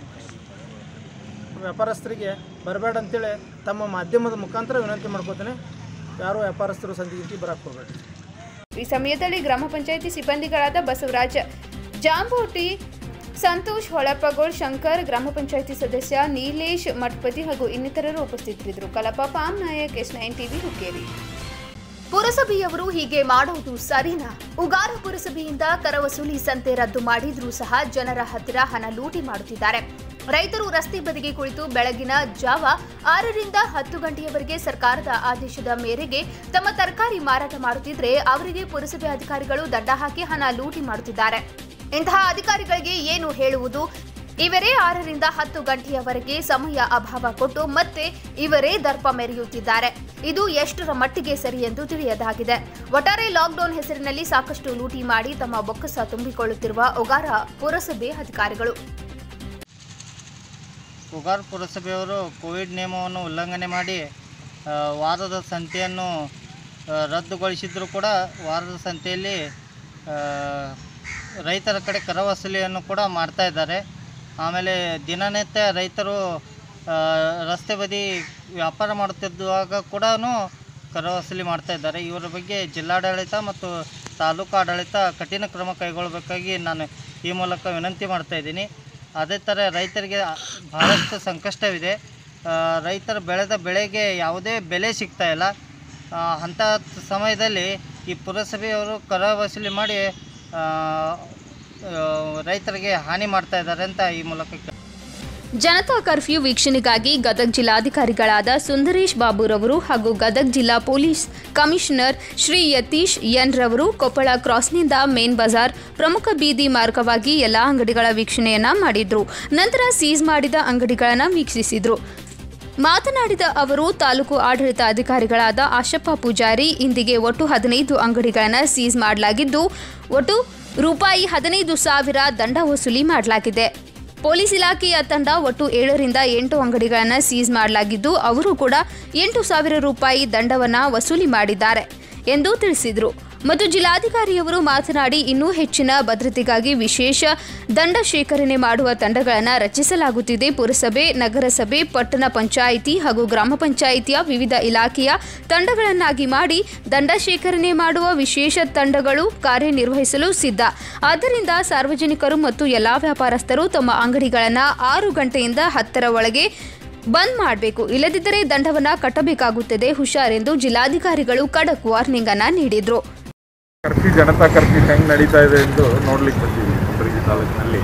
ವ್ಯಾಪಾರಸ್ಥರಿಗೆ ಬರಬೇಡ ಅಂತೇಳಿ ತಮ್ಮ ಮಾಧ್ಯಮದ ಮುಖಾಂತರ ವಿನಂತಿ ಮಾಡ್ಕೋತೇನೆ ಯಾರೋ ವ್ಯಾಪಾರಸ್ಥರು ಸಂಧಿಗಿಂತಿ ಬರಕ್ಕೆ ಹೋಗಬೇಡಿ ಈ ಸಮಯದಲ್ಲಿ ಗ್ರಾಮ ಪಂಚಾಯಿತಿ ಸಿಬ್ಬಂದಿಗಳಾದ ಬಸವರಾಜ್ ಜಾಂಬೋಟಿ ಸಂತೋಷ್ ಹೊಳಪಗೋಳ್ ಶಂಕರ್ ಗ್ರಾಮ ಪಂಚಾಯಿತಿ ಸದಸ್ಯ ನೀಲೇಶ್ ಮಠಪತಿ ಹಾಗೂ ಇನ್ನಿತರರು ಉಪಸ್ಥಿತರಿದ್ದರು Kallappa Palnayak S nine TV Hukkeri ಪುರಸಭೆಯವರು ಹೀಗೆ ಮಾಡುವುದು ಸರಿನಾ ಉಗಾರ ಪುರಸಭೆಯಿಂದ ಕರ ವಸೂಲಿ ಸಂತೆ ರದ್ದು ಮಾಡಿದ್ರೂ ಸಹ ಜನರ ಹತ್ತಿರ ಹಣ ಲೂಟಿ ಮಾಡುತ್ತಿದ್ದಾರೆ ರೈತರು ರಸ್ತೆ ಬದಿಗೆ ಕುಳಿತು ಬೆಳಗಿನ ಜಾವ ಆರರಿಂದ ಹತ್ತು ಗಂಟೆಯವರೆಗೆ ಸರ್ಕಾರದ ಆದೇಶದ ಮೇರೆಗೆ ತಮ್ಮ ತರಕಾರಿ ಮಾರಾಟ ಮಾಡುತ್ತಿದ್ರೆ ಅವರಿಗೆ ಪುರಸಭೆ ಅಧಿಕಾರಿಗಳು ದಂಡ ಹಾಕಿ ಹಣ ಲೂಟಿ ಮಾಡುತ್ತಿದ್ದಾರೆ ಇಂತಹ ಅಧಿಕಾರಿಗಳಿಗೆ ಏನು ಹೇಳುವುದು ಇವರೇ ಆರರಿಂದ ಹತ್ತು ಗಂಟೆಯವರೆಗೆ ಸಮಯ ಅಭಾವ ಕೊಟ್ಟು ಮತ್ತೆ ಇವರೇ ದರ್ಪ ಮೆರೆಯುತ್ತಿದ್ದಾರೆ ಇದು ಎಷ್ಟರ ಮಟ್ಟಿಗೆ ಸರಿ ಎಂದು ತಿಳಿಯದಾಗಿದೆ ಒಟ್ಟಾರೆ ಲಾಕ್ಡೌನ್ ಹೆಸರಿನಲ್ಲಿ ಸಾಕಷ್ಟು ಲೂಟಿ ಮಾಡಿ ತಮ್ಮ ಬೊಕ್ಕಸ ತುಂಬಿಕೊಳ್ಳುತ್ತಿರುವ ಒಗಾರ ಪುರಸಭೆ ಅಧಿಕಾರಿಗಳು ಉಗಾರ್ ಪುರಸಭೆಯವರು ಕೋವಿಡ್ ನಿಯಮವನ್ನು ಉಲ್ಲಂಘನೆ ಮಾಡಿ ಆ, ವಾರದ ಸಂತೆಯನ್ನು ಆ, ರದ್ದುಗೊಳಿಸಿದರೂ ಕೂಡ ವಾರದ ಸಂತೆಯಲ್ಲಿ ಆ, ರೈತರ ಕಡೆ ಕರ ವಸೂಲಿಯನ್ನು ಕೂಡ ಮಾಡ್ತಾ ಇದ್ದಾರೆ ಆಮೇಲೆ ದಿನನಿತ್ಯ ರೈತರು ಆ, ರಸ್ತೆ ಬದಿ ವ್ಯಾಪಾರ ಮಾಡುತ್ತಿದ್ದುವಾಗ ಕೂಡ ಕರ ವಸೂಲಿ ಮಾಡ್ತಾ ಇದ್ದಾರೆ ಇವರ ಬಗ್ಗೆ ಜಿಲ್ಲಾಡಳಿತ ಮತ್ತು ತಾಲೂಕು ಆಡಳಿತ ಕಠಿಣ ಕ್ರಮ ಕೈಗೊಳ್ಳಬೇಕಾಗಿ ನಾನು ಈ ಮೂಲಕ ವಿನಂತಿ ಮಾಡ್ತಾ ಇದ್ದೀನಿ ಅದೇ ಥರ ರೈತರಿಗೆ ಬಹಳಷ್ಟು ಸಂಕಷ್ಟವಿದೆ ಆ, ರೈತರು ಬೆಳೆದ ಬೆಳೆಗೆ ಯಾವುದೇ ಬೆಲೆ ಸಿಗ್ತಾ ಇಲ್ಲ ಆ, ಅಂಥ ಸಮಯದಲ್ಲಿ ಈ ಪುರಸಭೆಯವರು ಕರ ವಸೂಲಿ ಮಾಡಿ ಆ, ಆ, ರೈತರಿಗೆ ಹಾನಿ ಮಾಡ್ತಾ ಇದ್ದಾರೆ ಅಂತ ಈ ಮೂಲಕ ಕೇಳ್ತೀನಿ. ಜನತಾ ಕರ್ಫ್ಯೂ ವೀಕ್ಷಣೆಗಾಗಿ ಗದಗ ಜಿಲ್ಲಾಧಿಕಾರಿಗಳಾದ ಸುಂದರೇಶ್ ಬಾಬುರವರು ಹಾಗೂ ಗದಗ ಜಿಲ್ಲಾ police commissioner Shri Yatish N ರವರು ಕೊಪ್ಪಳ ಕ್ರಾಸ್ನಿಂದ ಮೇನ್ ಬಜಾರ್ ಪ್ರಮುಖ ಬೀದಿ ಮಾರ್ಗವಾಗಿ ಎಲ್ಲ ಅಂಗಡಿಗಳ ವೀಕ್ಷಣೆಯನ್ನ ಮಾಡಿದ್ರು ನಂತರ ಸೀಸ್ ಮಾಡಿದ ಅಂಗಡಿಗಳನ್ನು ವೀಕ್ಷಿಸಿದ್ರು ಮಾತನಾಡಿದ ಅವರು ತಾಲೂಕು ಆಡಳಿತ ಅಧಿಕಾರಿಗಳಾದ ಆಶಪ್ಪ ಪೂಜಾರಿ ಇಂದಿಗೆ ಒಟ್ಟು ಹದಿನೈದು ಅಂಗಡಿಗಳನ್ನು ಸೀಸ್ ಮಾಡಲಾಗಿದ್ದು ಒಟ್ಟು ರೂಪಾಯಿ ಹದಿನೈದು ಸಾವಿರ ದಂಡ ವಸೂಲಿ ಮಾಡಲಾಗಿದೆ ಪೊಲೀಸ್ ಇಲಾಖೆಯ ತಂಡ ಒಟ್ಟು ಏಳರಿಂದ ಎಂಟು ಅಂಗಡಿಗಳನ್ನು ಸೀಸ್ ಮಾಡಲಾಗಿದ್ದು ಅವರು ಕೂಡ ಎಂಟು ಸಾವಿರ ರೂಪಾಯಿ ದಂಡವನ್ನು ವಸೂಲಿ ಮಾಡಿದ್ದಾರೆ ಎಂದು ತಿಳಿಸಿದರು ಮತ್ತು ಜಿಲ್ಲಾಧಿಕಾರಿಯವರು ಮಾತನಾಡಿ ಇನ್ನೂ ಹೆಚ್ಚಿನ ಭದ್ರತೆಗಾಗಿ ವಿಶೇಷ ದಂಡ ಶೇಖರಣೆ ಮಾಡುವ ತಂಡಗಳನ್ನು ರಚಿಸಲಾಗುತ್ತಿದೆ ಪುರಸಭೆ ನಗರಸಭೆ ಪಟ್ಟಣ ಪಂಚಾಯಿತಿ ಹಾಗೂ ಗ್ರಾಮ ಪಂಚಾಯಿತಿಯ ವಿವಿಧ ಇಲಾಖೆಯ ತಂಡಗಳನ್ನಾಗಿ ಮಾಡಿ ದಂಡ ಶೇಖರಣೆ ಮಾಡುವ ವಿಶೇಷ ತಂಡಗಳು ಕಾರ್ಯನಿರ್ವಹಿಸಲು ಸಿದ್ಧ ಆದ್ದರಿಂದ ಸಾರ್ವಜನಿಕರು ಮತ್ತು ಎಲ್ಲಾ ವ್ಯಾಪಾರಸ್ಥರು ತಮ್ಮ ಅಂಗಡಿಗಳನ್ನು ಆರು ಗಂಟೆಯಿಂದ ಹತ್ತರ ಒಳಗೆ ಬಂದ್ ಮಾಡಬೇಕು ಇಲ್ಲದಿದ್ದರೆ ದಂಡವನ್ನ ಕಟ್ಟಬೇಕಾಗುತ್ತದೆ ಹುಷಾರೆಂದು ಜಿಲ್ಲಾಧಿಕಾರಿಗಳು ಖಡಕ್ ವಾರ್ನಿಂಗ್ ಅನ್ನ ನೀಡಿದ್ರು ಕರ್ಫ್ಯೂ ಜನತಾ ಕರ್ಫ್ಯೂ ಹೆಂಗೆ ನಡೀತಾ ಇದೆ ಎಂದು ನೋಡ್ಲಿಕ್ಕೆ ಬಂದಿದ್ದೀವಿ ಕಲಬುರಗಿ ತಾಲೂಕಿನಲ್ಲಿ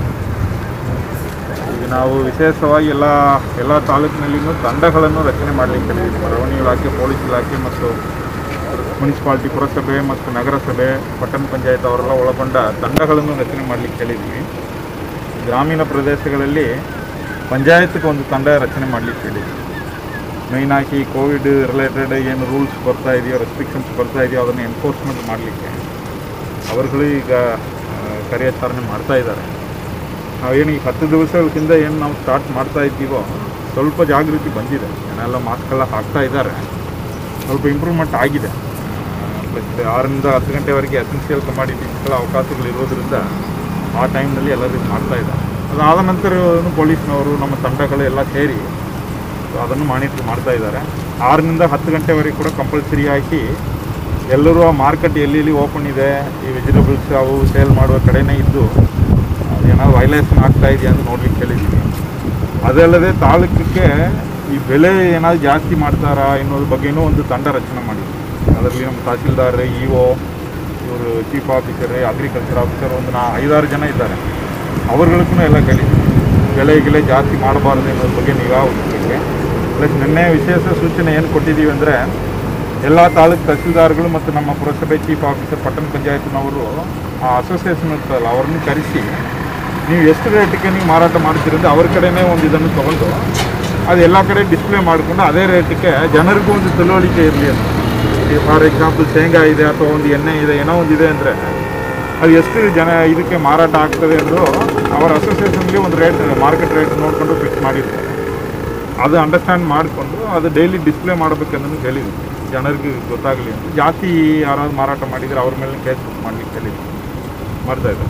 ಈಗ ನಾವು ವಿಶೇಷವಾಗಿ ಎಲ್ಲ ಎಲ್ಲ ತಾಲೂಕಿನಲ್ಲಿನೂ ತಂಡಗಳನ್ನು ರಚನೆ ಮಾಡಲಿಕ್ಕೆ ಹೇಳಿದ್ದೀವಿ ರೆವನ್ಯೂ ಇಲಾಖೆ ಪೊಲೀಸ್ ಇಲಾಖೆ ಮತ್ತು ಮುನ್ಸಿಪಾಲ್ಟಿ ಪುರಸಭೆ ಮತ್ತು ನಗರಸಭೆ ಪಟ್ಟಣ ಪಂಚಾಯತ್ ಅವರೆಲ್ಲ ಒಳಗೊಂಡ ತಂಡಗಳನ್ನು ರಚನೆ ಮಾಡಲಿಕ್ಕೆ ಹೇಳಿದ್ದೀವಿ ಗ್ರಾಮೀಣ ಪ್ರದೇಶಗಳಲ್ಲಿ ಪಂಚಾಯತ್ಗೆ ಒಂದು ತಂಡ ರಚನೆ ಮಾಡಲಿಕ್ಕೆ ಹೇಳಿದ್ದೀವಿ ಮೈನಾಗಿ ಕೋವಿಡ್ ರಿಲೇಟೆಡ್ ಏನು ರೂಲ್ಸ್ ಬರ್ತಾ ಇದೆಯೋ ರೆಸ್ಟ್ರಿಕ್ಷನ್ಸ್ ಬರ್ತಾ ಇದೆಯೋ ಅದನ್ನು ಎನ್ಫೋರ್ಸ್ಮೆಂಟ್ ಮಾಡಲಿಕ್ಕೆ ಅವರುಗಳು ಈಗ ಆ, ಕಾರ್ಯಾಚರಣೆ ಮಾಡ್ತಾ ಇದ್ದಾರೆ ನಾವೇನು ಈಗ ಹತ್ತು ದಿವಸದಿಂದ ಏನು ನಾವು ಸ್ಟಾರ್ಟ್ ಮಾಡ್ತಾ ಇದ್ದೀವೋ ಸ್ವಲ್ಪ ಜಾಗೃತಿ ಬಂದಿದೆ ಜನ ಎಲ್ಲ ಮಾಸ್ಕ್ ಎಲ್ಲ ಹಾಕ್ತಾ ಇದ್ದಾರೆ ಸ್ವಲ್ಪ ಇಂಪ್ರೂವ್ಮೆಂಟ್ ಆಗಿದೆ ಪ್ಲಸ್ ಆರರಿಂದ ಹತ್ತು ಗಂಟೆವರೆಗೆ ಎಸೆನ್ಷಿಯಲ್ ಕಮಾಡಿಟೀಸ್ಗಳ ಅವಕಾಶಗಳು ಇರೋದ್ರಿಂದ ಆ ಟೈಮ್ನಲ್ಲಿ ಎಲ್ಲರೂ ಇದು ಮಾಡ್ತಾ ಇದ್ದಾರೆ ಅದಾದ ನಂತರ ಪೊಲೀಸ್ನವರು ನಮ್ಮ ತಂಡಗಳು ಎಲ್ಲ ಸೇರಿ ಸೊ ಅದನ್ನು ಮಾನಿಟರ್ ಮಾಡ್ತಾ ಇದ್ದಾರೆ ಆರರಿಂದ ಹತ್ತು ಗಂಟೆವರೆಗೆ ಕೂಡ ಕಂಪಲ್ಸರಿ ಹಾಕಿ ಎಲ್ಲರೂ ಆ ಮಾರ್ಕೆಟ್ ಎಲ್ಲಿ ಎಲ್ಲಿ ಓಪನ್ ಇದೆ ಈ ವೆಜಿಟೇಬಲ್ಸ್ ಅವು ಸೇಲ್ ಮಾಡುವ ಕಡೆನೇ ಇದ್ದು ಅದೇನಾದ್ರು ವೈಲೇಷನ್ ಆಗ್ತಾ ಇದೆಯಾ ಅಂತ ನೋಡ್ಲಿಕ್ಕೆ ಹೇಳಿದ್ದೀವಿ ಅದಲ್ಲದೆ ತಾಲೂಕಿಗೆ ಈ ಬೆಲೆ ಏನಾದ್ರು ಜಾಸ್ತಿ ಮಾಡ್ತಾರಾ ಅನ್ನೋದ್ರ ಬಗ್ಗೆನೂ ಒಂದು ತಂಡ ರಚನೆ ಮಾಡಿದ್ವಿ ಅದರಲ್ಲಿ ನಮ್ಮ ತಹಸೀಲ್ದಾರ್ ಇ ಒ ಇವರು ಚೀಫ್ ಆಫೀಸರ್ ಅಗ್ರಿಕಲ್ಚರ್ ಆಫೀಸರ್ ಒಂದು ನಾ ಐದಾರು ಜನ ಇದ್ದಾರೆ ಅವ್ರುಗಳಿಗೂ ಎಲ್ಲ ಕೇಳಿದ್ವಿ ಬೆಲೆ ಗಿಲೆ ಜಾಸ್ತಿ ಮಾಡಬಾರ್ದು ಅನ್ನೋದ್ರ ಬಗ್ಗೆ ನಿಗಾ ವಹಿಸಲಿಕ್ಕೆ ಪ್ಲಸ್ ನಿನ್ನೆ ವಿಶೇಷ ಸೂಚನೆ ಏನು ಕೊಟ್ಟಿದ್ದೀವಿ ಅಂದರೆ ಎಲ್ಲ ತಾಲೂಕು ತಹಸೀಲ್ದಾರ್ಗಳು ಮತ್ತು ನಮ್ಮ ಪುರಸಭೆ ಚೀಫ್ ಆಫೀಸರ್ ಪಟ್ಟಣ ಪಂಚಾಯತ್ನವರು ಆ ಅಸೋಸಿಯೇಷನ್ ಇರ್ತಲ್ಲ ಅವ್ರನ್ನ ಕರೆಸಿ ನೀವು ಎಷ್ಟು ರೇಟಿಗೆ ನೀವು ಮಾರಾಟ ಮಾಡ್ತೀರಿ ಅಂದರೆ ಅವ್ರ ಕಡೆನೇ ಒಂದು ಇದನ್ನು ತೊಗೊಂಡು ಅದು ಎಲ್ಲ ಕಡೆ ಡಿಸ್ಪ್ಲೇ ಮಾಡಿಕೊಂಡು ಅದೇ ರೇಟಿಗೆ ಜನರಿಗೂ ಒಂದು ತಿಳುವಳಿಕೆ ಇರಲಿ ಅಂತ ಈಗ ಫಾರ್ ಎಕ್ಸಾಂಪಲ್ ಶೇಂಗಾ ಇದೆ ಅಥವಾ ಒಂದು ಎಣ್ಣೆ ಇದೆ ಏನೋ ಒಂದು ಇದೆ ಅಂದರೆ ಅದು ಎಷ್ಟು ಜನ ಇದಕ್ಕೆ ಮಾರಾಟ ಆಗ್ತದೆ ಅಂದರೂ ಅವರ ಅಸೋಸಿಯೇಷನ್ಗೆ ಒಂದು ರೇಟ್ ಮಾರ್ಕೆಟ್ ರೇಟ್ ನೋಡಿಕೊಂಡು ಫಿಕ್ಸ್ ಮಾಡಿರ್ತಾರೆ ಅದು ಅಂಡರ್ಸ್ಟ್ಯಾಂಡ್ ಮಾಡಿಕೊಂಡು ಅದು ಡೈಲಿ ಡಿಸ್ಪ್ಲೇ ಮಾಡಬೇಕಂದ್ರೆ ಹೇಳಿದ್ವಿ ಜನರಿಗೆ ಗೊತ್ತಾಗಲಿ ಅಂತ ಜಾಸ್ತಿ ಯಾರಾದ್ರು ಮಾರಾಟ ಮಾಡಿದರೆ ಅವ್ರ ಮೇಲೆ ಕೇಸ್ ಬುಕ್ ಮಾಡಲಿಕ್ಕೆ ಹೇಳಿದ್ವಿ ಮಾಡ್ತಾ ಇದ್ದಾರೆ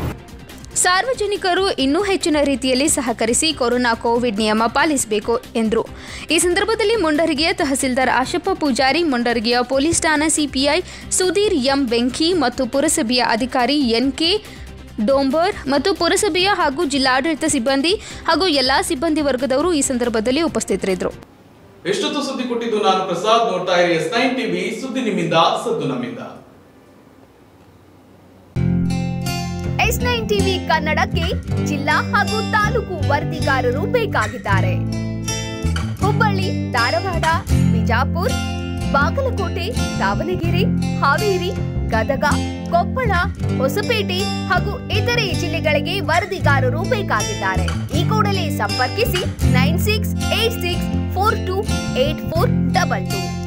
ಸಾರ್ವಜನಿಕರು ಇನ್ನೂ ಹೆಚ್ಚಿನ ರೀತಿಯಲ್ಲಿ ಸಹಕರಿಸಿ ಕೊರೋನಾ ಕೋವಿಡ್ ನಿಯಮ ಪಾಲಿಸಬೇಕು ಎಂದರು ಈ ಸಂದರ್ಭದಲ್ಲಿ ಮುಂಡರಗಿಯ ತಹಸೀಲ್ದಾರ್ ಆಶಪ್ಪ ಪೂಜಾರಿ ಮುಂಡರಗಿಯ ಪೊಲೀಸ್ ಠಾಣಾ ಸಿಪಿಐ ಸುಧೀರ್ ಎಂ ಬೆಂಕಿ ಮತ್ತು ಪುರಸಭೆಯ ಅಧಿಕಾರಿ ಎನ್ ಕೆ ಡೋಂಬರ್ ಮತ್ತು ಪುರಸಭೆಯ ಹಾಗೂ ಜಿಲ್ಲಾಡಳಿತ ಸಿಬ್ಬಂದಿ ಹಾಗೂ ಎಲ್ಲಾ ಸಿಬ್ಬಂದಿ ವರ್ಗದವರು ಈ ಸಂದರ್ಭದಲ್ಲಿ ಉಪಸ್ಥಿತರಿದ್ದರು ಎಷ್ಟೊತ್ತು ಸುದ್ದಿ ಕೊಟ್ಟಿದ್ದು ನಾನು ಪ್ರಸಾದ್ ನೋಡ್ತಾ ಇರಿ ಎಸ್ ನೈನ್ ಟಿವಿ ಸುದ್ದಿ ನಿಮ್ಮಿಂದ ಸದ್ದು ನಮ್ಮಿಂದ ಎಸ್ ನೈನ್ ಟಿವಿ ಕನ್ನಡಕ್ಕೆ ಜಿಲ್ಲಾ ಹಾಗೂ ತಾಲೂಕು ವರದಿಗಾರರು ಬೇಕಾಗಿದ್ದಾರೆ ಹುಬ್ಬಳ್ಳಿ ಧಾರವಾಡ ಬಿಜಾಪುರ ಬಾಗಲಕೋಟೆ ದಾವಣಗೆರೆ ಹಾವೇರಿ ಗದಗ ಕೊಪ್ಪಳ ಹೊಸಪೇಟೆ ಹಾಗೂ ಇತರೆ ಜಿಲ್ಲೆಗಳಿಗೆ ವರದಿಗಾರರು ಬೇಕಾಗಿದ್ದಾರೆ ಈ ಕೂಡಲೇ ಸಂಪರ್ಕಿಸಿ nine six eight six four two eight four double to